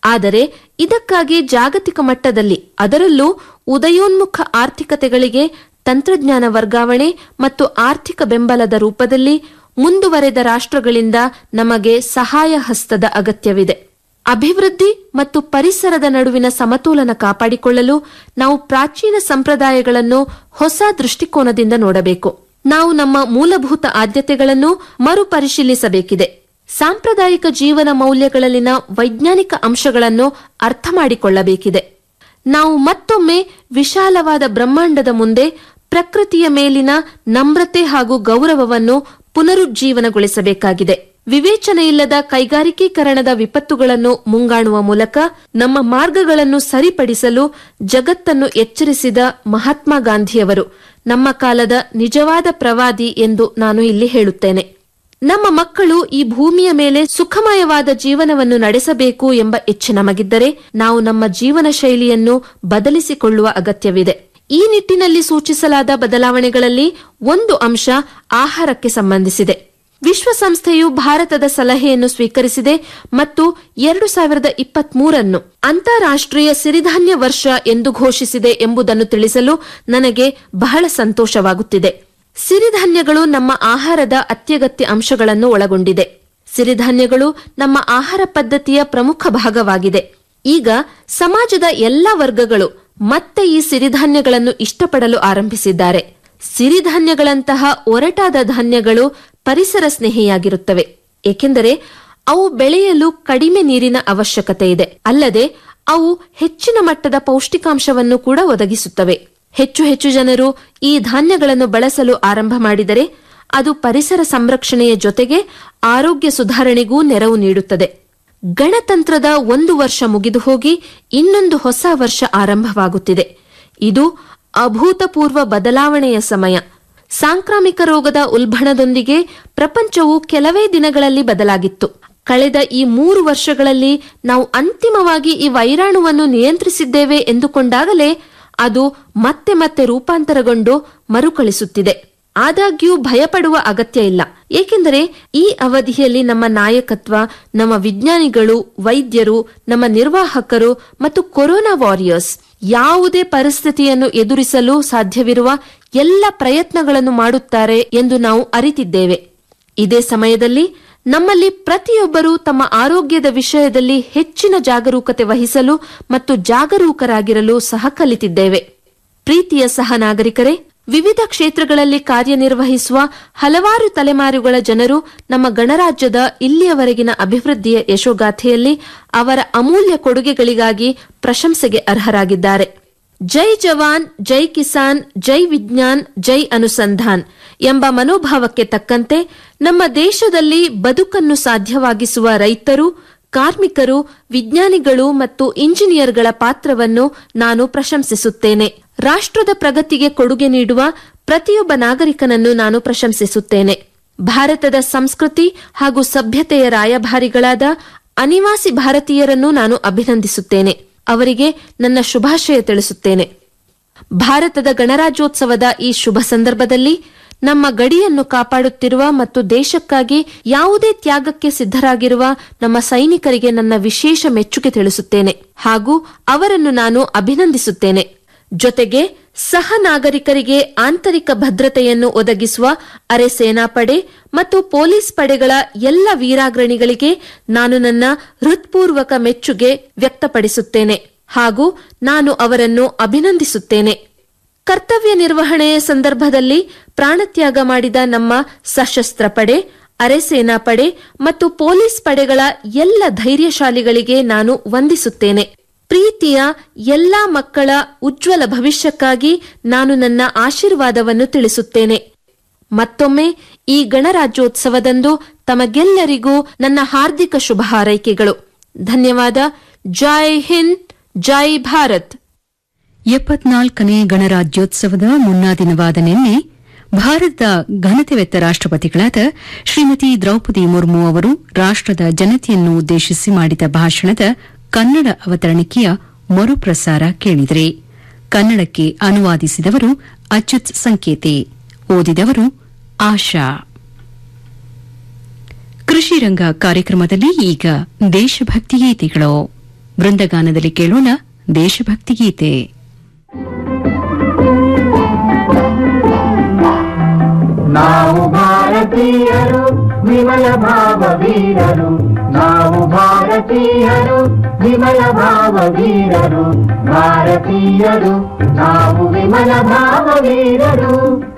ಆದರೆ ಇದಕ್ಕಾಗಿ ಜಾಗತಿಕ ಮಟ್ಟದಲ್ಲಿ ಅದರಲ್ಲೂ ಉದಯೋನ್ಮುಖ ಆರ್ಥಿಕತೆಗಳಿಗೆ ತಂತ್ರಜ್ಞಾನ ವರ್ಗಾವಣೆ ಮತ್ತು ಆರ್ಥಿಕ ಬೆಂಬಲದ ರೂಪದಲ್ಲಿ ಮುಂದುವರೆದ ರಾಷ್ಟ್ರಗಳಿಂದ ನಮಗೆ ಸಹಾಯ ಹಸ್ತದ ಅಗತ್ಯವಿದೆ ಅಭಿವೃದ್ಧಿ ಮತ್ತು ಪರಿಸರದ ನಡುವಿನ ಸಮತೋಲನ ಕಾಪಾಡಿಕೊಳ್ಳಲು ನಾವು ಪ್ರಾಚೀನ ಸಂಪ್ರದಾಯಗಳನ್ನು ಹೊಸ ದೃಷ್ಟಿಕೋನದಿಂದ ನೋಡಬೇಕು ನಾವು ನಮ್ಮ ಮೂಲಭೂತ ಆದ್ಯತೆಗಳನ್ನು ಮರುಪರಿಶೀಲಿಸಬೇಕಿದೆ ಸಾಂಪ್ರದಾಯಿಕ ಜೀವನ ಮೌಲ್ಯಗಳಲ್ಲಿನ ವೈಜ್ಞಾನಿಕ ಅಂಶಗಳನ್ನು ಅರ್ಥ ಮಾಡಿಕೊಳ್ಳಬೇಕಿದೆ ನಾವು ಮತ್ತೊಮ್ಮೆ ವಿಶಾಲವಾದ ಬ್ರಹ್ಮಾಂಡದ ಮುಂದೆ ಪ್ರಕೃತಿಯ ಮೇಲಿನ ನಮ್ರತೆ ಹಾಗೂ ಗೌರವವನ್ನು ಪುನರುಜ್ಜೀವನಗೊಳಿಸಬೇಕಾಗಿದೆ ವಿವೇಚನೆಯಿಲ್ಲದ ಕೈಗಾರಿಕೀಕರಣದ ವಿಪತ್ತುಗಳನ್ನು ಮುಂಗಾಣುವ ಮೂಲಕ ನಮ್ಮ ಮಾರ್ಗಗಳನ್ನು ಸರಿಪಡಿಸಲು ಜಗತ್ತನ್ನು ಎಚ್ಚರಿಸಿದ ಮಹಾತ್ಮ ಗಾಂಧಿಯವರು ನಮ್ಮ ಕಾಲದ ನಿಜವಾದ ಪ್ರವಾದಿ ಎಂದು ನಾನು ಇಲ್ಲಿ ಹೇಳುತ್ತೇನೆ ನಮ್ಮ ಮಕ್ಕಳು ಈ ಭೂಮಿಯ ಮೇಲೆ ಸುಖಮಯವಾದ ಜೀವನವನ್ನು ನಡೆಸಬೇಕು ಎಂಬ ಇಚ್ಛೆ ನಮಗಿದ್ದರೆ ನಾವು ನಮ್ಮ ಜೀವನ ಶೈಲಿಯನ್ನು ಬದಲಿಸಿಕೊಳ್ಳುವ ಅಗತ್ಯವಿದೆ ಈ ನಿಟ್ಟಿನಲ್ಲಿ ಸೂಚಿಸಲಾದ ಬದಲಾವಣೆಗಳಲ್ಲಿ ಒಂದು ಅಂಶ ಆಹಾರಕ್ಕೆ ಸಂಬಂಧಿಸಿದೆ ವಿಶ್ವಸಂಸ್ಥೆಯು ಭಾರತದ ಸಲಹೆಯನ್ನು ಸ್ವೀಕರಿಸಿದೆ ಮತ್ತು ಎರಡು ಸಾವಿರದ ಇಪ್ಪತ್ಮೂರನ್ನು ಅಂತಾರಾಷ್ಟ್ರೀಯ ಸಿರಿಧಾನ್ಯ ವರ್ಷ ಎಂದು ಘೋಷಿಸಿದೆ ಎಂಬುದನ್ನು ತಿಳಿಸಲು ನನಗೆ ಬಹಳ ಸಂತೋಷವಾಗುತ್ತಿದೆ ಸಿರಿಧಾನ್ಯಗಳು ನಮ್ಮ ಆಹಾರದ ಅತ್ಯಗತ್ಯ ಅಂಶಗಳನ್ನು ಒಳಗೊಂಡಿದೆ ಸಿರಿಧಾನ್ಯಗಳು ನಮ್ಮ ಆಹಾರ ಪದ್ಧತಿಯ ಪ್ರಮುಖ ಭಾಗವಾಗಿದೆ ಈಗ ಸಮಾಜದ ಎಲ್ಲ ವರ್ಗಗಳು ಮತ್ತೆ ಈ ಸಿರಿಧಾನ್ಯಗಳನ್ನು ಇಷ್ಟಪಡಲು ಆರಂಭಿಸಿದ್ದಾರೆ ಸಿರಿಧಾನ್ಯಗಳಂತಹ ಒರಟಾದ ಧಾನ್ಯಗಳು ಪರಿಸರ ಸ್ನೇಹಿಯಾಗಿರುತ್ತವೆ ಏಕೆಂದರೆ ಅವು ಬೆಳೆಯಲು ಕಡಿಮೆ ನೀರಿನ ಅವಶ್ಯಕತೆ ಇದೆ ಅಲ್ಲದೆ ಅವು ಹೆಚ್ಚಿನ ಮಟ್ಟದ ಪೌಷ್ಟಿಕಾಂಶವನ್ನು ಕೂಡ ಒದಗಿಸುತ್ತವೆ ಹೆಚ್ಚು ಹೆಚ್ಚು ಜನರು ಈ ಧಾನ್ಯಗಳನ್ನು ಬಳಸಲು ಆರಂಭ ಮಾಡಿದರೆ ಅದು ಪರಿಸರ ಸಂರಕ್ಷಣೆಯ ಜೊತೆಗೆ ಆರೋಗ್ಯ ಸುಧಾರಣೆಗೂ ನೆರವು ನೀಡುತ್ತದೆ ಗಣತಂತ್ರದ ಒಂದು ವರ್ಷ ಮುಗಿದು ಹೋಗಿ ಇನ್ನೊಂದು ಹೊಸ ವರ್ಷ ಆರಂಭವಾಗುತ್ತಿದೆ ಇದು ಅಭೂತಪೂರ್ವ ಬದಲಾವಣೆಯ ಸಮಯ ಸಾಂಕ್ರಾಮಿಕ ರೋಗದ ಉಲ್ಬಣದೊಂದಿಗೆ ಪ್ರಪಂಚವು ಕೆಲವೇ ದಿನಗಳಲ್ಲಿ ಬದಲಾಗಿತ್ತು ಕಳೆದ ಈ ಮೂರು ವರ್ಷಗಳಲ್ಲಿ ನಾವು ಅಂತಿಮವಾಗಿ ಈ ವೈರಾಣುವನ್ನು ನಿಯಂತ್ರಿಸಿದ್ದೇವೆ ಎಂದುಕೊಂಡಾಗಲೇ ಅದು ಮತ್ತೆ ಮತ್ತೆ ರೂಪಾಂತರಗೊಂಡು ಮರುಕಳಿಸುತ್ತಿದೆ ಆದಾಗ್ಯೂ ಭಯಪಡುವ ಅಗತ್ಯ ಇಲ್ಲ ಏಕೆಂದರೆ ಈ ಅವಧಿಯಲ್ಲಿ ನಮ್ಮ ನಾಯಕತ್ವ ನಮ್ಮ ವಿಜ್ಞಾನಿಗಳು ವೈದ್ಯರು ನಮ್ಮ ನಿರ್ವಾಹಕರು ಮತ್ತು ಕೊರೋನಾ ವಾರಿಯರ್ಸ್ ಯಾವುದೇ ಪರಿಸ್ಥಿತಿಯನ್ನು ಎದುರಿಸಲು ಸಾಧ್ಯವಿರುವ ಎಲ್ಲ ಪ್ರಯತ್ನಗಳನ್ನು ಮಾಡುತ್ತಾರೆ ಎಂದು ನಾವು ಅರಿತಿದ್ದೇವೆ ಇದೇ ಸಮಯದಲ್ಲಿ ನಮ್ಮಲ್ಲಿ ಪ್ರತಿಯೊಬ್ಬರೂ ತಮ್ಮ ಆರೋಗ್ಯದ ವಿಷಯದಲ್ಲಿ ಹೆಚ್ಚಿನ ಜಾಗರೂಕತೆ ವಹಿಸಲು ಮತ್ತು ಜಾಗರೂಕರಾಗಿರಲು ಸಹ ಕಲಿತಿದ್ದೇವೆ ಪ್ರೀತಿಯ ಸಹ ನಾಗರಿಕರೇ ವಿವಿಧ ಕ್ಷೇತ್ರಗಳಲ್ಲಿ ಕಾರ್ಯನಿರ್ವಹಿಸುವ ಹಲವಾರು ತಲೆಮಾರುಗಳ ಜನರು ನಮ್ಮ ಗಣರಾಜ್ಯದ ಇಲ್ಲಿಯವರೆಗಿನ ಅಭಿವೃದ್ಧಿಯ ಯಶೋಗಾಥೆಯಲ್ಲಿ ಅವರ ಅಮೂಲ್ಯ ಕೊಡುಗೆಗಳಿಗಾಗಿ ಪ್ರಶಂಸೆಗೆ ಅರ್ಹರಾಗಿದ್ದಾರೆ ಜೈ ಜವಾನ್ ಜೈ ಕಿಸಾನ್ ಜೈ ವಿಜ್ಞಾನ್ ಜೈ ಅನುಸಂಧಾನ್ ಎಂಬ ಮನೋಭಾವಕ್ಕೆ ತಕ್ಕಂತೆ ನಮ್ಮ ದೇಶದಲ್ಲಿ ಬದುಕನ್ನು ಸಾಧ್ಯವಾಗಿಸುವ ರೈತರು ಕಾರ್ಮಿಕರು ವಿಜ್ಞಾನಿಗಳು ಮತ್ತು ಇಂಜಿನಿಯರ್ಗಳ ಪಾತ್ರವನ್ನು ನಾನು ಪ್ರಶಂಸಿಸುತ್ತೇನೆ ರಾಷ್ಟ್ರದ ಪ್ರಗತಿಗೆ ಕೊಡುಗೆ ನೀಡುವ ಪ್ರತಿಯೊಬ್ಬ ನಾಗರಿಕನನ್ನು ನಾನು ಪ್ರಶಂಸಿಸುತ್ತೇನೆ ಭಾರತದ ಸಂಸ್ಕೃತಿ ಹಾಗೂ ಸಭ್ಯತೆಯ ರಾಯಭಾರಿಗಳಾದ ಅನಿವಾಸಿ ಭಾರತೀಯರನ್ನು ನಾನು ಅಭಿನಂದಿಸುತ್ತೇನೆ ಅವರಿಗೆ ನನ್ನ ಶುಭಾಶಯ ತಿಳಿಸುತ್ತೇನೆ ಭಾರತದ ಗಣರಾಜ್ಯೋತ್ಸವದ ಈ ಶುಭ ಸಂದರ್ಭದಲ್ಲಿ ನಮ್ಮ ಗಡಿಯನ್ನು ಕಾಪಾಡುತ್ತಿರುವ ಮತ್ತು ದೇಶಕ್ಕಾಗಿ ಯಾವುದೇ ತ್ಯಾಗಕ್ಕೆ ಸಿದ್ಧರಾಗಿರುವ ನಮ್ಮ ಸೈನಿಕರಿಗೆ ನನ್ನ ವಿಶೇಷ ಮೆಚ್ಚುಗೆ ತಿಳಿಸುತ್ತೇನೆ ಹಾಗೂ ಅವರನ್ನು ನಾನು ಅಭಿನಂದಿಸುತ್ತೇನೆ ಜೊತೆಗೆ ಸಹ ನಾಗರಿಕರಿಗೆ ಆಂತರಿಕ ಭದ್ರತೆಯನ್ನು ಒದಗಿಸುವ ಅರೆ ಸೇನಾಪಡೆ ಮತ್ತು ಪೊಲೀಸ್ ಪಡೆಗಳ ಎಲ್ಲ ವೀರಾಗ್ರಣಿಗಳಿಗೆ ನಾನು ನನ್ನ ಹೃತ್ಪೂರ್ವಕ ಮೆಚ್ಚುಗೆ ವ್ಯಕ್ತಪಡಿಸುತ್ತೇನೆ ಹಾಗೂ ನಾನು ಅವರನ್ನು ಅಭಿನಂದಿಸುತ್ತೇನೆ ಕರ್ತವ್ಯ ನಿರ್ವಹಣೆಯ ಸಂದರ್ಭದಲ್ಲಿ ಪ್ರಾಣತ್ಯಾಗ ಮಾಡಿದ ನಮ್ಮ ಸಶಸ್ತ್ರ ಪಡೆ ಅರೆ ಸೇನಾಪಡೆ ಮತ್ತು ಪೊಲೀಸ್ ಪಡೆಗಳ ಎಲ್ಲ ಧೈರ್ಯಶಾಲಿಗಳಿಗೆ ನಾನು ವಂದಿಸುತ್ತೇನೆ ಪ್ರೀತಿಯ ಎಲ್ಲಾ ಮಕ್ಕಳ ಉಜ್ವಲ ಭವಿಷ್ಯಕ್ಕಾಗಿ ನಾನು ನನ್ನ ಆಶೀರ್ವಾದವನ್ನು ತಿಳಿಸುತ್ತೇನೆ ಮತ್ತೊಮ್ಮೆ ಈ ಗಣರಾಜ್ಯೋತ್ಸವದಂದು ತಮಗೆಲ್ಲರಿಗೂ ನನ್ನ ಹಾರ್ದಿಕ ಶುಭ ಹಾರೈಕೆಗಳು ಧನ್ಯವಾದ ಜೈ ಹಿಂದ್ ಜೈ ಭಾರತ್ ಎಪ್ಪತ್ನಾಲ್ಕನೇ ಗಣರಾಜ್ಯೋತ್ಸವದ ಮುನ್ನಾ ದಿನವಾದ ನಿನ್ನೆ ಭಾರತದ ಘನತೆವೆತ್ತ ರಾಷ್ಟಪತಿಗಳಾದ ಶ್ರೀಮತಿ ದ್ರೌಪದಿ ಮುರ್ಮು ಅವರು ರಾಷ್ಟದ ಜನತೆಯನ್ನು ಉದ್ದೇಶಿಸಿ ಮಾಡಿದ ಭಾಷಣದ ಕನ್ನಡ ಅವತರಣಿಕೆಯ ಮರುಪ್ರಸಾರ ಕೇಳಿದರೆ ಕನ್ನಡಕ್ಕೆ ಅನುವಾದಿಸಿದವರು ಅಚ್ಯುತ್ ಸಂಕೇತೆ ಓದಿದವರು ಆಶಾ ಕೃಷಿ ರಂಗ ಕಾರ್ಯಕ್ರಮದಲ್ಲಿ ಈಗ ದೇಶಭಕ್ತಿ ಗೀತೆಗಳು ಬೃಂದಗಾನದಲ್ಲಿ ಕೇಳೋಣ ದೇಶಭಕ್ತಿ ಗೀತೆ ನಾವು ಭಾರತೀಯರು ವಿಮಲ ಭಾವ ವೀರರು ನಾವು ಭಾರತೀಯರು ವಿಮಲ ಭಾವ ವೀರರು ಭಾರತೀಯರು ನಾವು ವಿಮಲ ಭಾವ ವೀರರು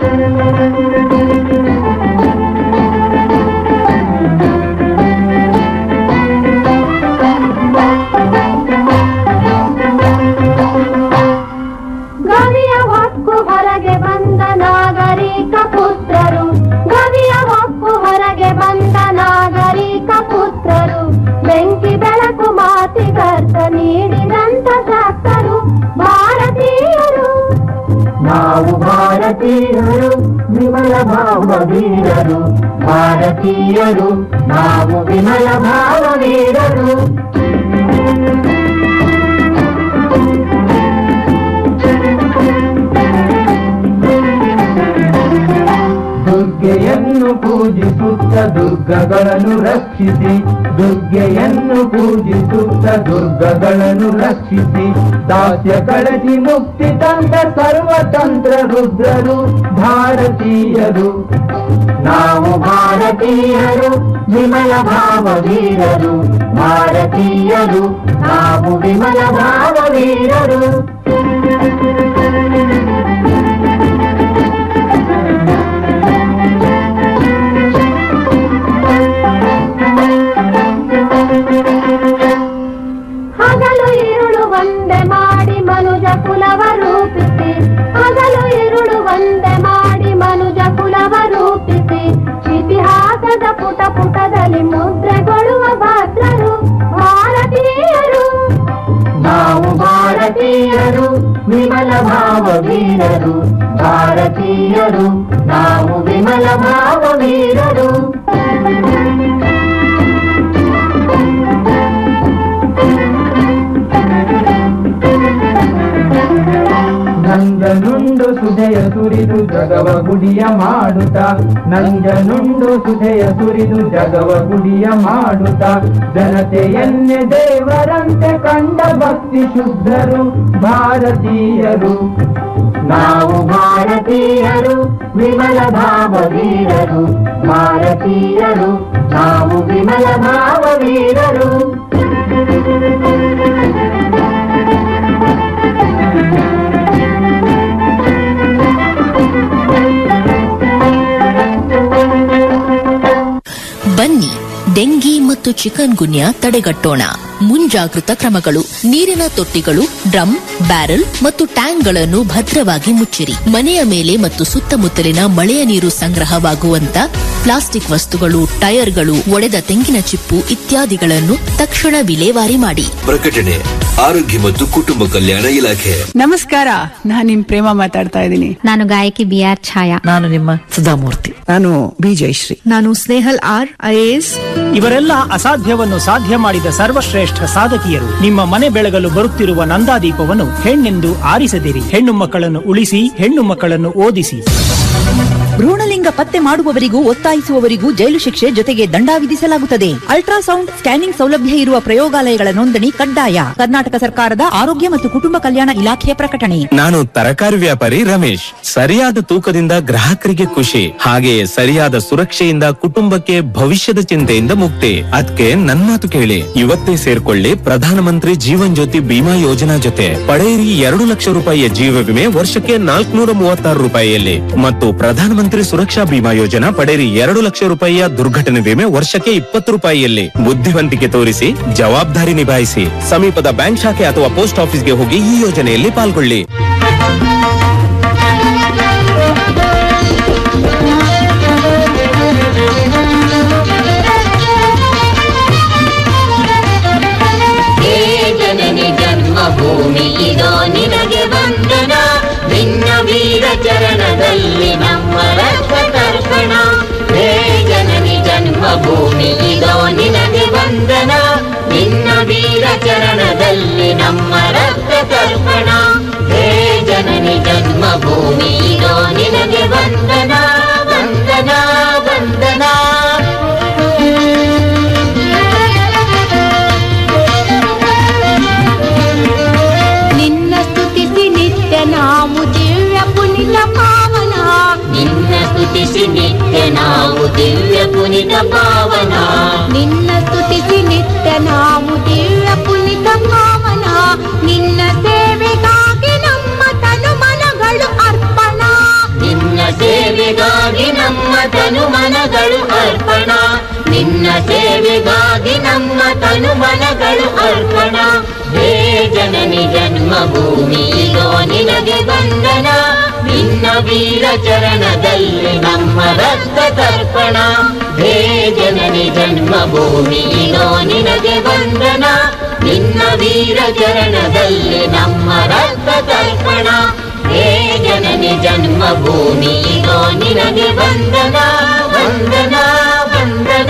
ಗವಿಯ ಹೊಕ್ಕು ಹೊರಗೆ ಬಂದ ನಾಗರಿಕ ಪುತ್ರರು ಗವಿಯ ಹೊಕ್ಕು ಹೊರಗೆ ಬಂದ ನಾಗರಿಕ ಪುತ್ರರು ಬೆಂಕಿ ಬೆಳಕು ಮಾತಿಗರ್ಥ ನೀಡಿದಂತ ಶಾಸ್ತ್ರರು ಭಾರತೀಯರು ನಾವು ಭಾರತೀಯರು ವಿಮಲ ಭಾವ ವೀರರು ಭಾರತೀಯರು ನಾವು ವಿಮಲ ಭಾವ ವೀರರು ದುರ್ಗೆಯನ್ನು ಪೂಜಿಸುತ್ತ ದುರ್ಗಗಳನ್ನು ರಕ್ಷಿಸಿ ದುರ್ಗೆಯನ್ನು ಪೂಜಿಸುತ್ತ ದುರ್ಗಗಳನ್ನು ರಕ್ಷಿಸಿ ದಾಸ್ಯ ಕಳಚಿ ಮುಕ್ತಿ ತಂದ ಸರ್ವತಂತ್ರ ರುದ್ರರು ಭಾರತೀಯರು ನಾವು ಭಾರತೀಯರು ವಿಮಲ ಭಾವ ವೀರರು ಭಾರತೀಯರು ನಾವು ವಿಮಲ ಭಾವ ವೀರರು ಹಗಲು ഇരുಳು ಒಂದೇ ಮಾಡಿ ಮನುಜ ಕುಲವ ರೂಪಿಸಿ ಹಗಲು ഇരുಳು ಒಂದೇ ಮಾಡಿ ಮನುಜ ಕುಲವ ರೂಪಿಸಿ ಇತಿಹಾಸದ ಪುಟ ಪುಟದಲ್ಲಿ ಮುದ್ರೆಗೊಳ್ಳುವ ಭದ್ರರು ಭಾರತೀಯರು ನಾವು ಭಾರತೀಯರು ವಿಮಲ ಭಾವ ವೀರರು ಭಾರತೀಯರು ನಾವು ವಿಮಲ ಭಾವ ವೀರರು ನಂಜನುಂಡು ಸುಧೆಯ ಸುರಿದು ಜಗವ ಗುಡಿಯ ಮಾಡುತ್ತ ನಂಜನುಂಡು ಸುಧೆಯ ಸುರಿದು ಜಗವ ಗುಡಿಯ ಮಾಡುತ್ತ ಜನತೆಯನ್ನೇ ದೇವರಂತೆ ಕಂಡ ಭಕ್ತಿ ಶುದ್ಧರು ಭಾರತೀಯರು ನಾವು ಭಾರತೀಯರು ವಿಮಲ ಭಾವ ವೀರರು ಭಾರತೀಯರು ನಾವು ವಿಮಲ ಭಾವ ವೀರರು ಬನ್ನಿ ಡೆಂಗಿ ಮತ್ತು ಚಿಕನ್ ಗುನ್ಯಾ ತಡೆಗಟ್ಟೋಣ ಮುಂಜಾಗೃತ ಕ್ರಮಗಳು ನೀರಿನ ತೊಟ್ಟಿಗಳು ಡ್ರಮ್ ಬ್ಯಾರೆಲ್ ಮತ್ತು ಟ್ಯಾಂಕ್ಗಳನ್ನು ಭದ್ರವಾಗಿ ಮುಚ್ಚಿರಿ ಮನೆಯ ಮೇಲೆ ಮತ್ತು ಸುತ್ತಮುತ್ತಲಿನ ಮಳೆಯ ನೀರು ಸಂಗ್ರಹವಾಗುವಂತ ಪ್ಲಾಸ್ಟಿಕ್ ವಸ್ತುಗಳು ಟೈರ್ಗಳು ಒಡೆದ ತೆಂಗಿನ ಚಿಪ್ಪು ಇತ್ಯಾದಿಗಳನ್ನು ತಕ್ಷಣ ವಿಲೇವಾರಿ ಮಾಡಿ ಪ್ರಕಟಣೆ ಆರೋಗ್ಯ ಮತ್ತು ಕುಟುಂಬ ಕಲ್ಯಾಣ ಇಲಾಖೆ ನಮಸ್ಕಾರ ನಾನ್ ನಿಮ್ ಪ್ರೇಮ ಮಾತಾಡ್ತಾ ಇದ್ದೀನಿ ನಾನು ಗಾಯಕಿ ಬಿ ಆರ್ ಛಾಯಾ ನಾನು ನಿಮ್ಮ ಸುಧಾಮೂರ್ತಿ ನಾನು ಬಿ ಜಯಶ್ರೀ ನಾನು ಸ್ನೇಹಲ್ ಆರ್ ಐಎಎಸ್ ಇವರೆಲ್ಲ ಅಸಾಧ್ಯವನ್ನು ಸಾಧ್ಯ ಮಾಡಿದ ಸರ್ವಶ್ರೇಷ್ಠ ಸಾಧಕಿಯರು ನಿಮ್ಮ ಮನೆ ಬೆಳಗಲು ಬರುತ್ತಿರುವ ನಂದಾದೀಪವನ್ನು ಹೆಣ್ಣೆಂದು ಆರಿಸದಿರಿ ಹೆಣ್ಣು ಮಕ್ಕಳನ್ನು ಉಳಿಸಿ ಹೆಣ್ಣು ಮಕ್ಕಳನ್ನು ಓದಿಸಿ ಭ್ರೂಣಲಿಂಗ ಪತ್ತೆ ಮಾಡುವವರಿಗೂ ಒತ್ತಾಯಿಸುವವರಿಗೂ ಜೈಲು ಶಿಕ್ಷೆ ಜೊತೆಗೆ ದಂಡ ವಿಧಿಸಲಾಗುತ್ತದೆ ಅಲ್ಟ್ರಾಸೌಂಡ್ ಸ್ಕ್ಯಾನಿಂಗ್ ಸೌಲಭ್ಯ ಇರುವ ಪ್ರಯೋಗಾಲಯಗಳ ನೋಂದಣಿ ಕಡ್ಡಾಯ ಕರ್ನಾಟಕ ಸರ್ಕಾರದ ಆರೋಗ್ಯ ಮತ್ತು ಕುಟುಂಬ ಕಲ್ಯಾಣ ಇಲಾಖೆಯ ಪ್ರಕಟಣೆ ನಾನು ತರಕಾರಿ ವ್ಯಾಪಾರಿ ರಮೇಶ್ ಸರಿಯಾದ ತೂಕದಿಂದ ಗ್ರಾಹಕರಿಗೆ ಖುಷಿ ಹಾಗೆಯೇ ಸರಿಯಾದ ಸುರಕ್ಷೆಯಿಂದ ಕುಟುಂಬಕ್ಕೆ ಭವಿಷ್ಯದ ಚಿಂತೆಯಿಂದ ಮುಕ್ತಿ ಅದಕ್ಕೆ ನನ್ ಮಾತು ಕೇಳಿ ಇವತ್ತೇ ಸೇರ್ಕೊಳ್ಳಿ ಪ್ರಧಾನಮಂತ್ರಿ ಜೀವನ್ ಜ್ಯೋತಿ ಬಿಮಾ ಯೋಜನಾ ಜೊತೆ ಪಡೆಯಿರಿ ಎರಡು ಲಕ್ಷ ರೂಪಾಯಿಯ ಜೀವ ವಿಮೆ ವರ್ಷಕ್ಕೆ ನಾಲ್ಕುನೂರ ಮೂವತ್ತಾರು ರೂಪಾಯಿಯಲ್ಲಿ ಮತ್ತು ಪ್ರಧಾನಮಂತ್ರಿ ಸುರಕ್ಷಾ ಬಿಮಾ ಯೋಜನಾ ಪಡೆಯಿರಿ ಎರಡು ಲಕ್ಷ ರೂಪಾಯಿಯ ದುರ್ಘಟನೆ ವಿಮೆ ವರ್ಷಕ್ಕೆ ಇಪ್ಪತ್ತು ರೂಪಾಯಿಯಲ್ಲಿ ಬುದ್ಧಿವಂತಿಕೆ ತೋರಿಸಿ ಜವಾಬ್ದಾರಿ ನಿಭಾಯಿಸಿ ಸಮೀಪದ ಬ್ಯಾಂಕ್ ಶಾಖೆ ಅಥವಾ ಪೋಸ್ಟ್ ಆಫೀಸ್ಗೆ ಹೋಗಿ ಈ ಯೋಜನೆಯಲ್ಲಿ ಪಾಲ್ಗೊಳ್ಳಿ ಹೇ ಜನನಿ ಜನ್ಮಭೂಮಿ ಇದೋ ನಿನಗೆ ವಂದನ ನಿನ್ನ ವೀರ ಚರಣದಲ್ಲಿ ನಮ್ಮ ರಕ್ತ ತರ್ಪಣ ಹೇ ಜನನಿ ಜನ್ಮಭೂಮಿ ಇದೋ ನಿನಗೆ ವಂದನ ನಿನ್ನ ವೀರ ಚರಣದಲ್ಲಿ ನಮ್ಮ ರಕ್ತ ತರ್ಪಣ ಹೇ ಜನನಿ ಜನ್ಮ ಪುನಿತ ಪಾವನ ನಿನ್ನ ಸ್ತುತಿಸಿ ನಿತ್ಯ ನಾವು ದಿವ್ಯ ಪುನಿತ ಪಾವನ ನಿನ್ನ ಸೇವೆಗಾಗಿ ನಮ್ಮ ತನು ಮನಗಳು ಅರ್ಪಣ ನಿನ್ನ ಸೇವೆಗಾಗಿ ನಮ್ಮ ತನು ಮನಗಳು ಅರ್ಪಣ ನಿನ್ನ ಸೇವೆಗಾಗಿ ನಮ್ಮ ತನು ಮನಗಳು ಅರ್ಪಣ ಹೇ ಜನನಿ ಜನ್ಮಭೂಮಿ ಇದೋ ನಿನಗೆ ಬಂದನ ನಿನ್ನ ವೀರ ಚರಣದಲ್ಲಿ ನಮ್ಮ ರಕ್ತ ತರ್ಪಣ ಹೇ ಜನನಿ ಜನ್ಮಭೂಮಿ ಇದೋ ನಿನಗೆ ಬಂದನ ನಿನ್ನ ವೀರ ಚರಣದಲ್ಲಿ ನಮ್ಮ ರಕ್ತ ತರ್ಪಣ ಹೇ ಜನನಿ ಜನ್ಮಭೂಮಿ ಇದೋ ನಿನಗೆ ಬಂದನ ವಂದನ ವಂದನ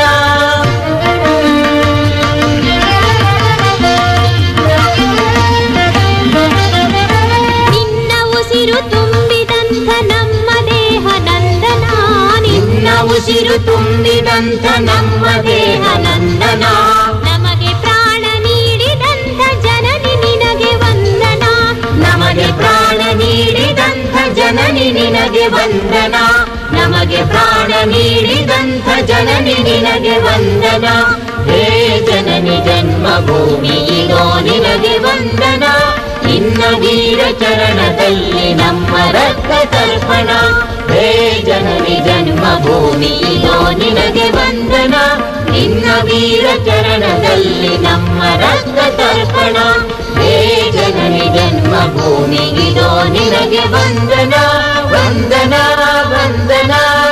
ನಿನ್ನ ಉಸಿರು ತುಂಬಿದಂಥ ನಮ್ಮ ದೇಹ ನಂದನ ನಿನ್ನ ಉಸಿರು ತುಂಬಿದಂಥ ನಮ್ಮ ದೇಹ ನಂದನ ನಮಗೆ ಪ್ರಾಣ ನೀಡಿದಂಥ ಜನನಿ ನಿನಗೆ ವಂದನ ನಮಗೆ ಪ್ರಾಣ ನೀಡಿದಂಥ ಜನನಿ ನಿನಗೆ ವಂದನ ನಮಗೆ ಪ್ರಾಣ ನೀಡಿದಂಥ ಜನನಿ ನಿನಗೆ ವಂದನ ಹೇ ಜನನಿ ಜನ್ಮಭೂಮಿ ಇದೋ ನಿನಗೆ ವಂದನ ನಿನ್ನ ವೀರ ಚರಣದಲ್ಲಿ ನಮ್ಮ ರಕ್ತ ತರ್ಪಣ ಹೇ ಜನನಿ ಜನ್ಮಭೂಮಿ ಇದೋ ನಿನಗೆ ವಂದನ ನಿನ್ನ ವೀರ ಚರಣದಲ್ಲಿ ನಮ್ಮ ರಕ್ತ ತರ್ಪಣ ಹೇ ಜನನಿ ಜನ್ಮಭೂಮಿ ಇದೋ ನಿನಗೆ ವಂದನ ವಂದನ ವಂದನ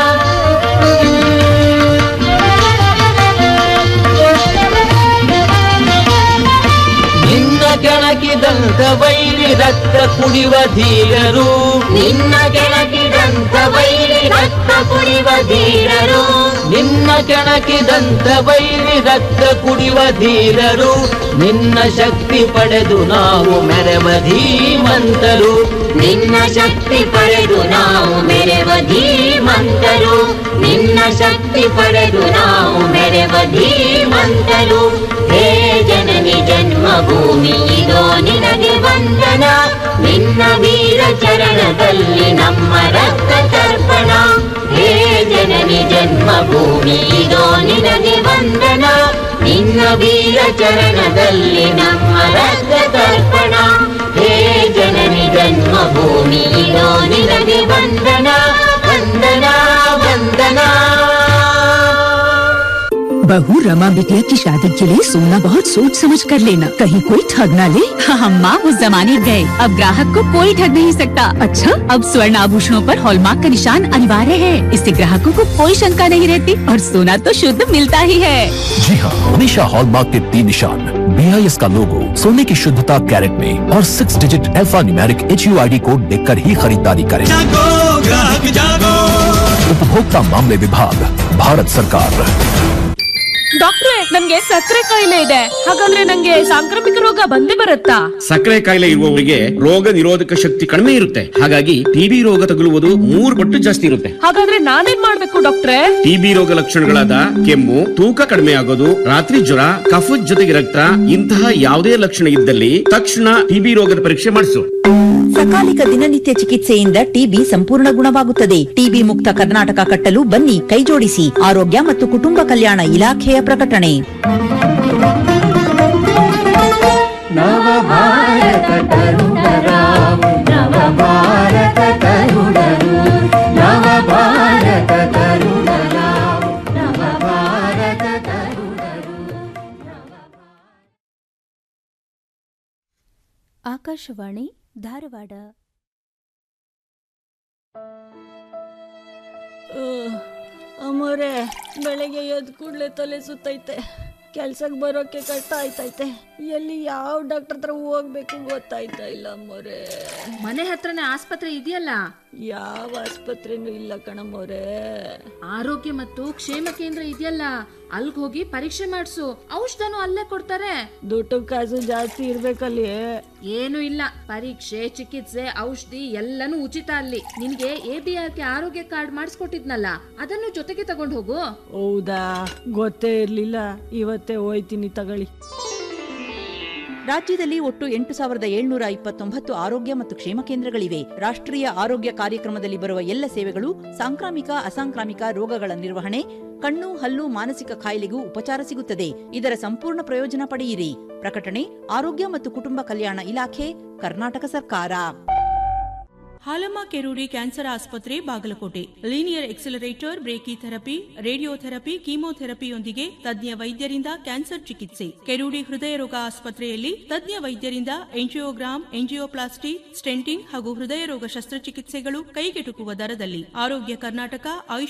ನಿನ್ನ ಕೆಣಕಿದಂತ ವೈರಿ ರಕ್ತ ಕುಡಿವ ಧೀರರು ನಿನ್ನ ಕೆಣಕಿದಂತ ವೈರಿ ರಕ್ತ ಕುಡಿವ ಧೀರರು ನಿನ್ನ ಕೆಣಕಿದಂತ ವೈರಿ ರಕ್ತ ಕುಡಿವ ಧೀರರು ನಿನ್ನ ಶಕ್ತಿ ಪಡೆದು ನಾವು ಮೆರವ ಧೀಮಂತರು ನಿನ್ನ ಶಕ್ತಿ ಪಡೆದು ನಾವು ಮೆರೆವ ಧೀಮಂತರು ನಿನ್ನ ಶಕ್ತಿ ಪಡೆದು ನಾವು ಮೆರೆವ ಧೀಮಂತರು ಹೇ ಜನನಿ ಜನ್ಮಭೂಮಿ ಇದೋ ನಿನಗೆ ವಂದನ ನಿನ್ನ ವೀರ ಚರಣದಲ್ಲಿ ನಮ್ಮ ರಕ್ತ ತರ್ಪಣ ಹೇ ಜನನಿ ಜನ್ಮಭೂಮಿ ಇದೋ ನಿನಗೆ ವಂದನ ನಿನ್ನ ವೀರ ಚರಣದಲ್ಲಿ ನಮ್ಮ ರಕ್ತ ತರ್ಪಣ ಹೇ ಜನನಿ ಜನ್ಮಭೂಮಿ ಇದೋ ನಿನಗೆ ವಂದನ ವಂದನ ವಂದನ बहू रमा बिटिया की शादी के लिए सोना बहुत सोच समझ कर लेना कहीं कोई ठग ना ले हम माँ उस जमाने गए अब ग्राहक को कोई ठग नहीं सकता अच्छा अब स्वर्ण आभूषणों पर हॉलमार्क का निशान अनिवार्य है इससे ग्राहकों को कोई शंका नहीं रहती और सोना तो शुद्ध मिलता ही है जी हाँ हमेशा हॉलमार्क के तीन निशान बी आई एस का लोगो सोने की शुद्धता कैरेट में और six digit alphanumeric H U I D code देख कर ही खरीदारी करें उपभोक्ता मामले विभाग भारत सरकार ಡಾಕ್ಟ್ರೆ ನನ್ಗೆ ಸಕ್ಕರೆ ಕಾಯಿಲೆ ಇದೆ ಹಾಗಾದ್ರೆ ನಂಗೆ ಸಾಂಕ್ರಾಮಿಕ ರೋಗ ಬಂದೇ ಬರುತ್ತಾ ಸಕ್ಕರೆ ಕಾಯಿಲೆ ಇರುವವರಿಗೆ ರೋಗ ನಿರೋಧಕ ಶಕ್ತಿ ಕಡಿಮೆ ಇರುತ್ತೆ ಹಾಗಾಗಿ ಟಿಬಿ ರೋಗ ತಗುಲುವುದು ಮೂರು ಪಟ್ಟು ಜಾಸ್ತಿ ಇರುತ್ತೆ ಹಾಗಾದ್ರೆ ನಾನೇನ್ ಮಾಡ್ಬೇಕು ಡಾಕ್ಟ್ರೆ ಟಿಬಿ ರೋಗ ಲಕ್ಷಣಗಳಾದ ಕೆಮ್ಮು ತೂಕ ಕಡಿಮೆ ಆಗೋದು ರಾತ್ರಿ ಜ್ವರ ಕಫದ ಜೊತೆಗೆ ರಕ್ತ ಇಂತಹ ಯಾವುದೇ ಲಕ್ಷಣ ಇದ್ದಲ್ಲಿ ತಕ್ಷಣ ಟಿಬಿ ರೋಗದ ಪರೀಕ್ಷೆ ಮಾಡಿಸು ಸಕಾಲಿಕ ದಿನನಿತ್ಯ ಚಿಕಿತ್ಸೆಯಿಂದ ಟಿಬಿ ಸಂಪೂರ್ಣ ಗುಣವಾಗುತ್ತದೆ ಟಿಬಿ ಮುಕ್ತ ಕರ್ನಾಟಕ ಕಟ್ಟಲು ಬನ್ನಿ ಕೈಜೋಡಿಸಿ ಆರೋಗ್ಯ ಮತ್ತು ಕುಟುಂಬ ಕಲ್ಯಾಣ ಇಲಾಖೆಯ ಪ್ರಕಟಣೆ ನವ ಭಾರತ ತರುಣರಾಮ ನವ ಭಾರತ ತರುಣರು ನವ ಭಾರತ ತರುಣರಾಮ ನವ ಭಾರತ ತರುಣರು ಆಕಾಶವಾಣಿ ಧಾರವಾಡ ಅಮ್ಮೋರೆ ಬೆಳಗ್ಗೆ ಎದ್ದು ಕೂಡಲೇ ತಲೆ ಸುತ್ತೈತೆ ಕೆಲ್ಸಕ್ಕೆ ಬರೋಕೆ ಕಷ್ಟ ಆಯ್ತೈತೆ ಎಲ್ಲಿ ಯಾವ ಡಾಕ್ಟರ್ ಹತ್ರ ಹೋಗ್ಬೇಕು ಗೊತ್ತಾಯ್ತಾ ಇಲ್ಲ ಅಮ್ಮೋರೆ ಮನೆ ಹತ್ರನೇ ಆಸ್ಪತ್ರೆ ಇದೆಯಲ್ಲ ಯಾವ ಆಸ್ಪತ್ರೆನೂ ಇಲ್ಲ ಕಣಮ್ಮೋರೆ ಆರೋಗ್ಯ ಮತ್ತು ಕ್ಷೇಮ ಕೇಂದ್ರ ಇದೆಯಲ್ಲ ಅಲ್ಗ್ ಹೋಗಿ ಪರೀಕ್ಷೆ ಮಾಡಿಸು ಔಷಧನು ಅಲ್ಲೇ ಕೊಡ್ತಾರೆ ದುಡ್ಡು ಕಾಸು ಜಾಸ್ತಿ ಇರ್ಬೇಕಲ್ಲಿ ಏನು ಇಲ್ಲ ಪರೀಕ್ಷೆ ಚಿಕಿತ್ಸೆ ಔಷಧಿ ಎಲ್ಲನೂ ಉಚಿತ ಅಲ್ಲಿ ನಿನ್ಗೆ ಎ ಬಿ ಆರ್ ಕೆ ಆರೋಗ್ಯ ಕಾರ್ಡ್ ಮಾಡಿಸ್ಕೊಟ್ಟಿದ್ನಲ್ಲ ಅದನ್ನು ಜೊತೆಗೆ ತಗೊಂಡ್ ಹೋಗು ಹೌದಾ ಗೊತ್ತೇ ಇರ್ಲಿಲ್ಲ ಇವತ್ತೇ ಹೋಯ್ತೀನಿ ತಗೊಳ್ಳಿ ರಾಜ್ಯದಲ್ಲಿ ಒಟ್ಟು ಎಂಟು ಸಾವಿರದ ಏಳ್ನೂರ ಇಪ್ಪತ್ತೊಂಬತ್ತು ಆರೋಗ್ಯ ಮತ್ತು ಕ್ಷೇಮ ಕೇಂದ್ರಗಳಿವೆ ರಾಷ್ಟ್ರೀಯ ಆರೋಗ್ಯ ಕಾರ್ಯಕ್ರಮದಲ್ಲಿ ಬರುವ ಎಲ್ಲ ಸೇವೆಗಳು ಸಾಂಕ್ರಾಮಿಕ ಅಸಾಂಕ್ರಾಮಿಕ ರೋಗಗಳ ನಿರ್ವಹಣೆ ಕಣ್ಣು ಹಲ್ಲು ಮಾನಸಿಕ ಕಾಯಿಲೆಗೂ ಉಪಚಾರ ಸಿಗುತ್ತದೆ ಇದರ ಸಂಪೂರ್ಣ ಪ್ರಯೋಜನ ಪಡೆಯಿರಿ ಪ್ರಕಟಣೆ ಆರೋಗ್ಯ ಮತ್ತು ಕುಟುಂಬ ಕಲ್ಯಾಣ ಇಲಾಖೆ ಕರ್ನಾಟಕ ಸರ್ಕಾರ ಹಾಲಮ್ಮ ಕೆರೂಡಿ ಕ್ಯಾನ್ಸರ್ ಆಸ್ಪತ್ರೆ Bagalkote linear accelerator brachytherapy radiotherapy ಕೀಮೋಥೆರಪಿಯೊಂದಿಗೆ ತಜ್ಞ ವೈದ್ಯರಿಂದ ಕ್ಯಾನ್ಸರ್ ಚಿಕಿತ್ಸೆ ಕೆರೂಡಿ ಹೃದಯ ರೋಗ ಆಸ್ಪತ್ರೆಯಲ್ಲಿ ತಜ್ಞ ವೈದ್ಯರಿಂದ ಎಂಜಿಯೋಗ್ರಾಮ್ ಎಂಜಿಯೋಪ್ಲಾಸ್ಟಿ ಸ್ಟೆಂಟಿಂಗ್ ಹಾಗೂ ಹೃದಯ ರೋಗ ಶಸ್ತ್ರಚಿಕಿತ್ಸೆಗಳು ಕೈಗೆಟುಕುವ ದರದಲ್ಲಿ ಆರೋಗ್ಯ ಕರ್ನಾಟಕ ಆಯುಷ್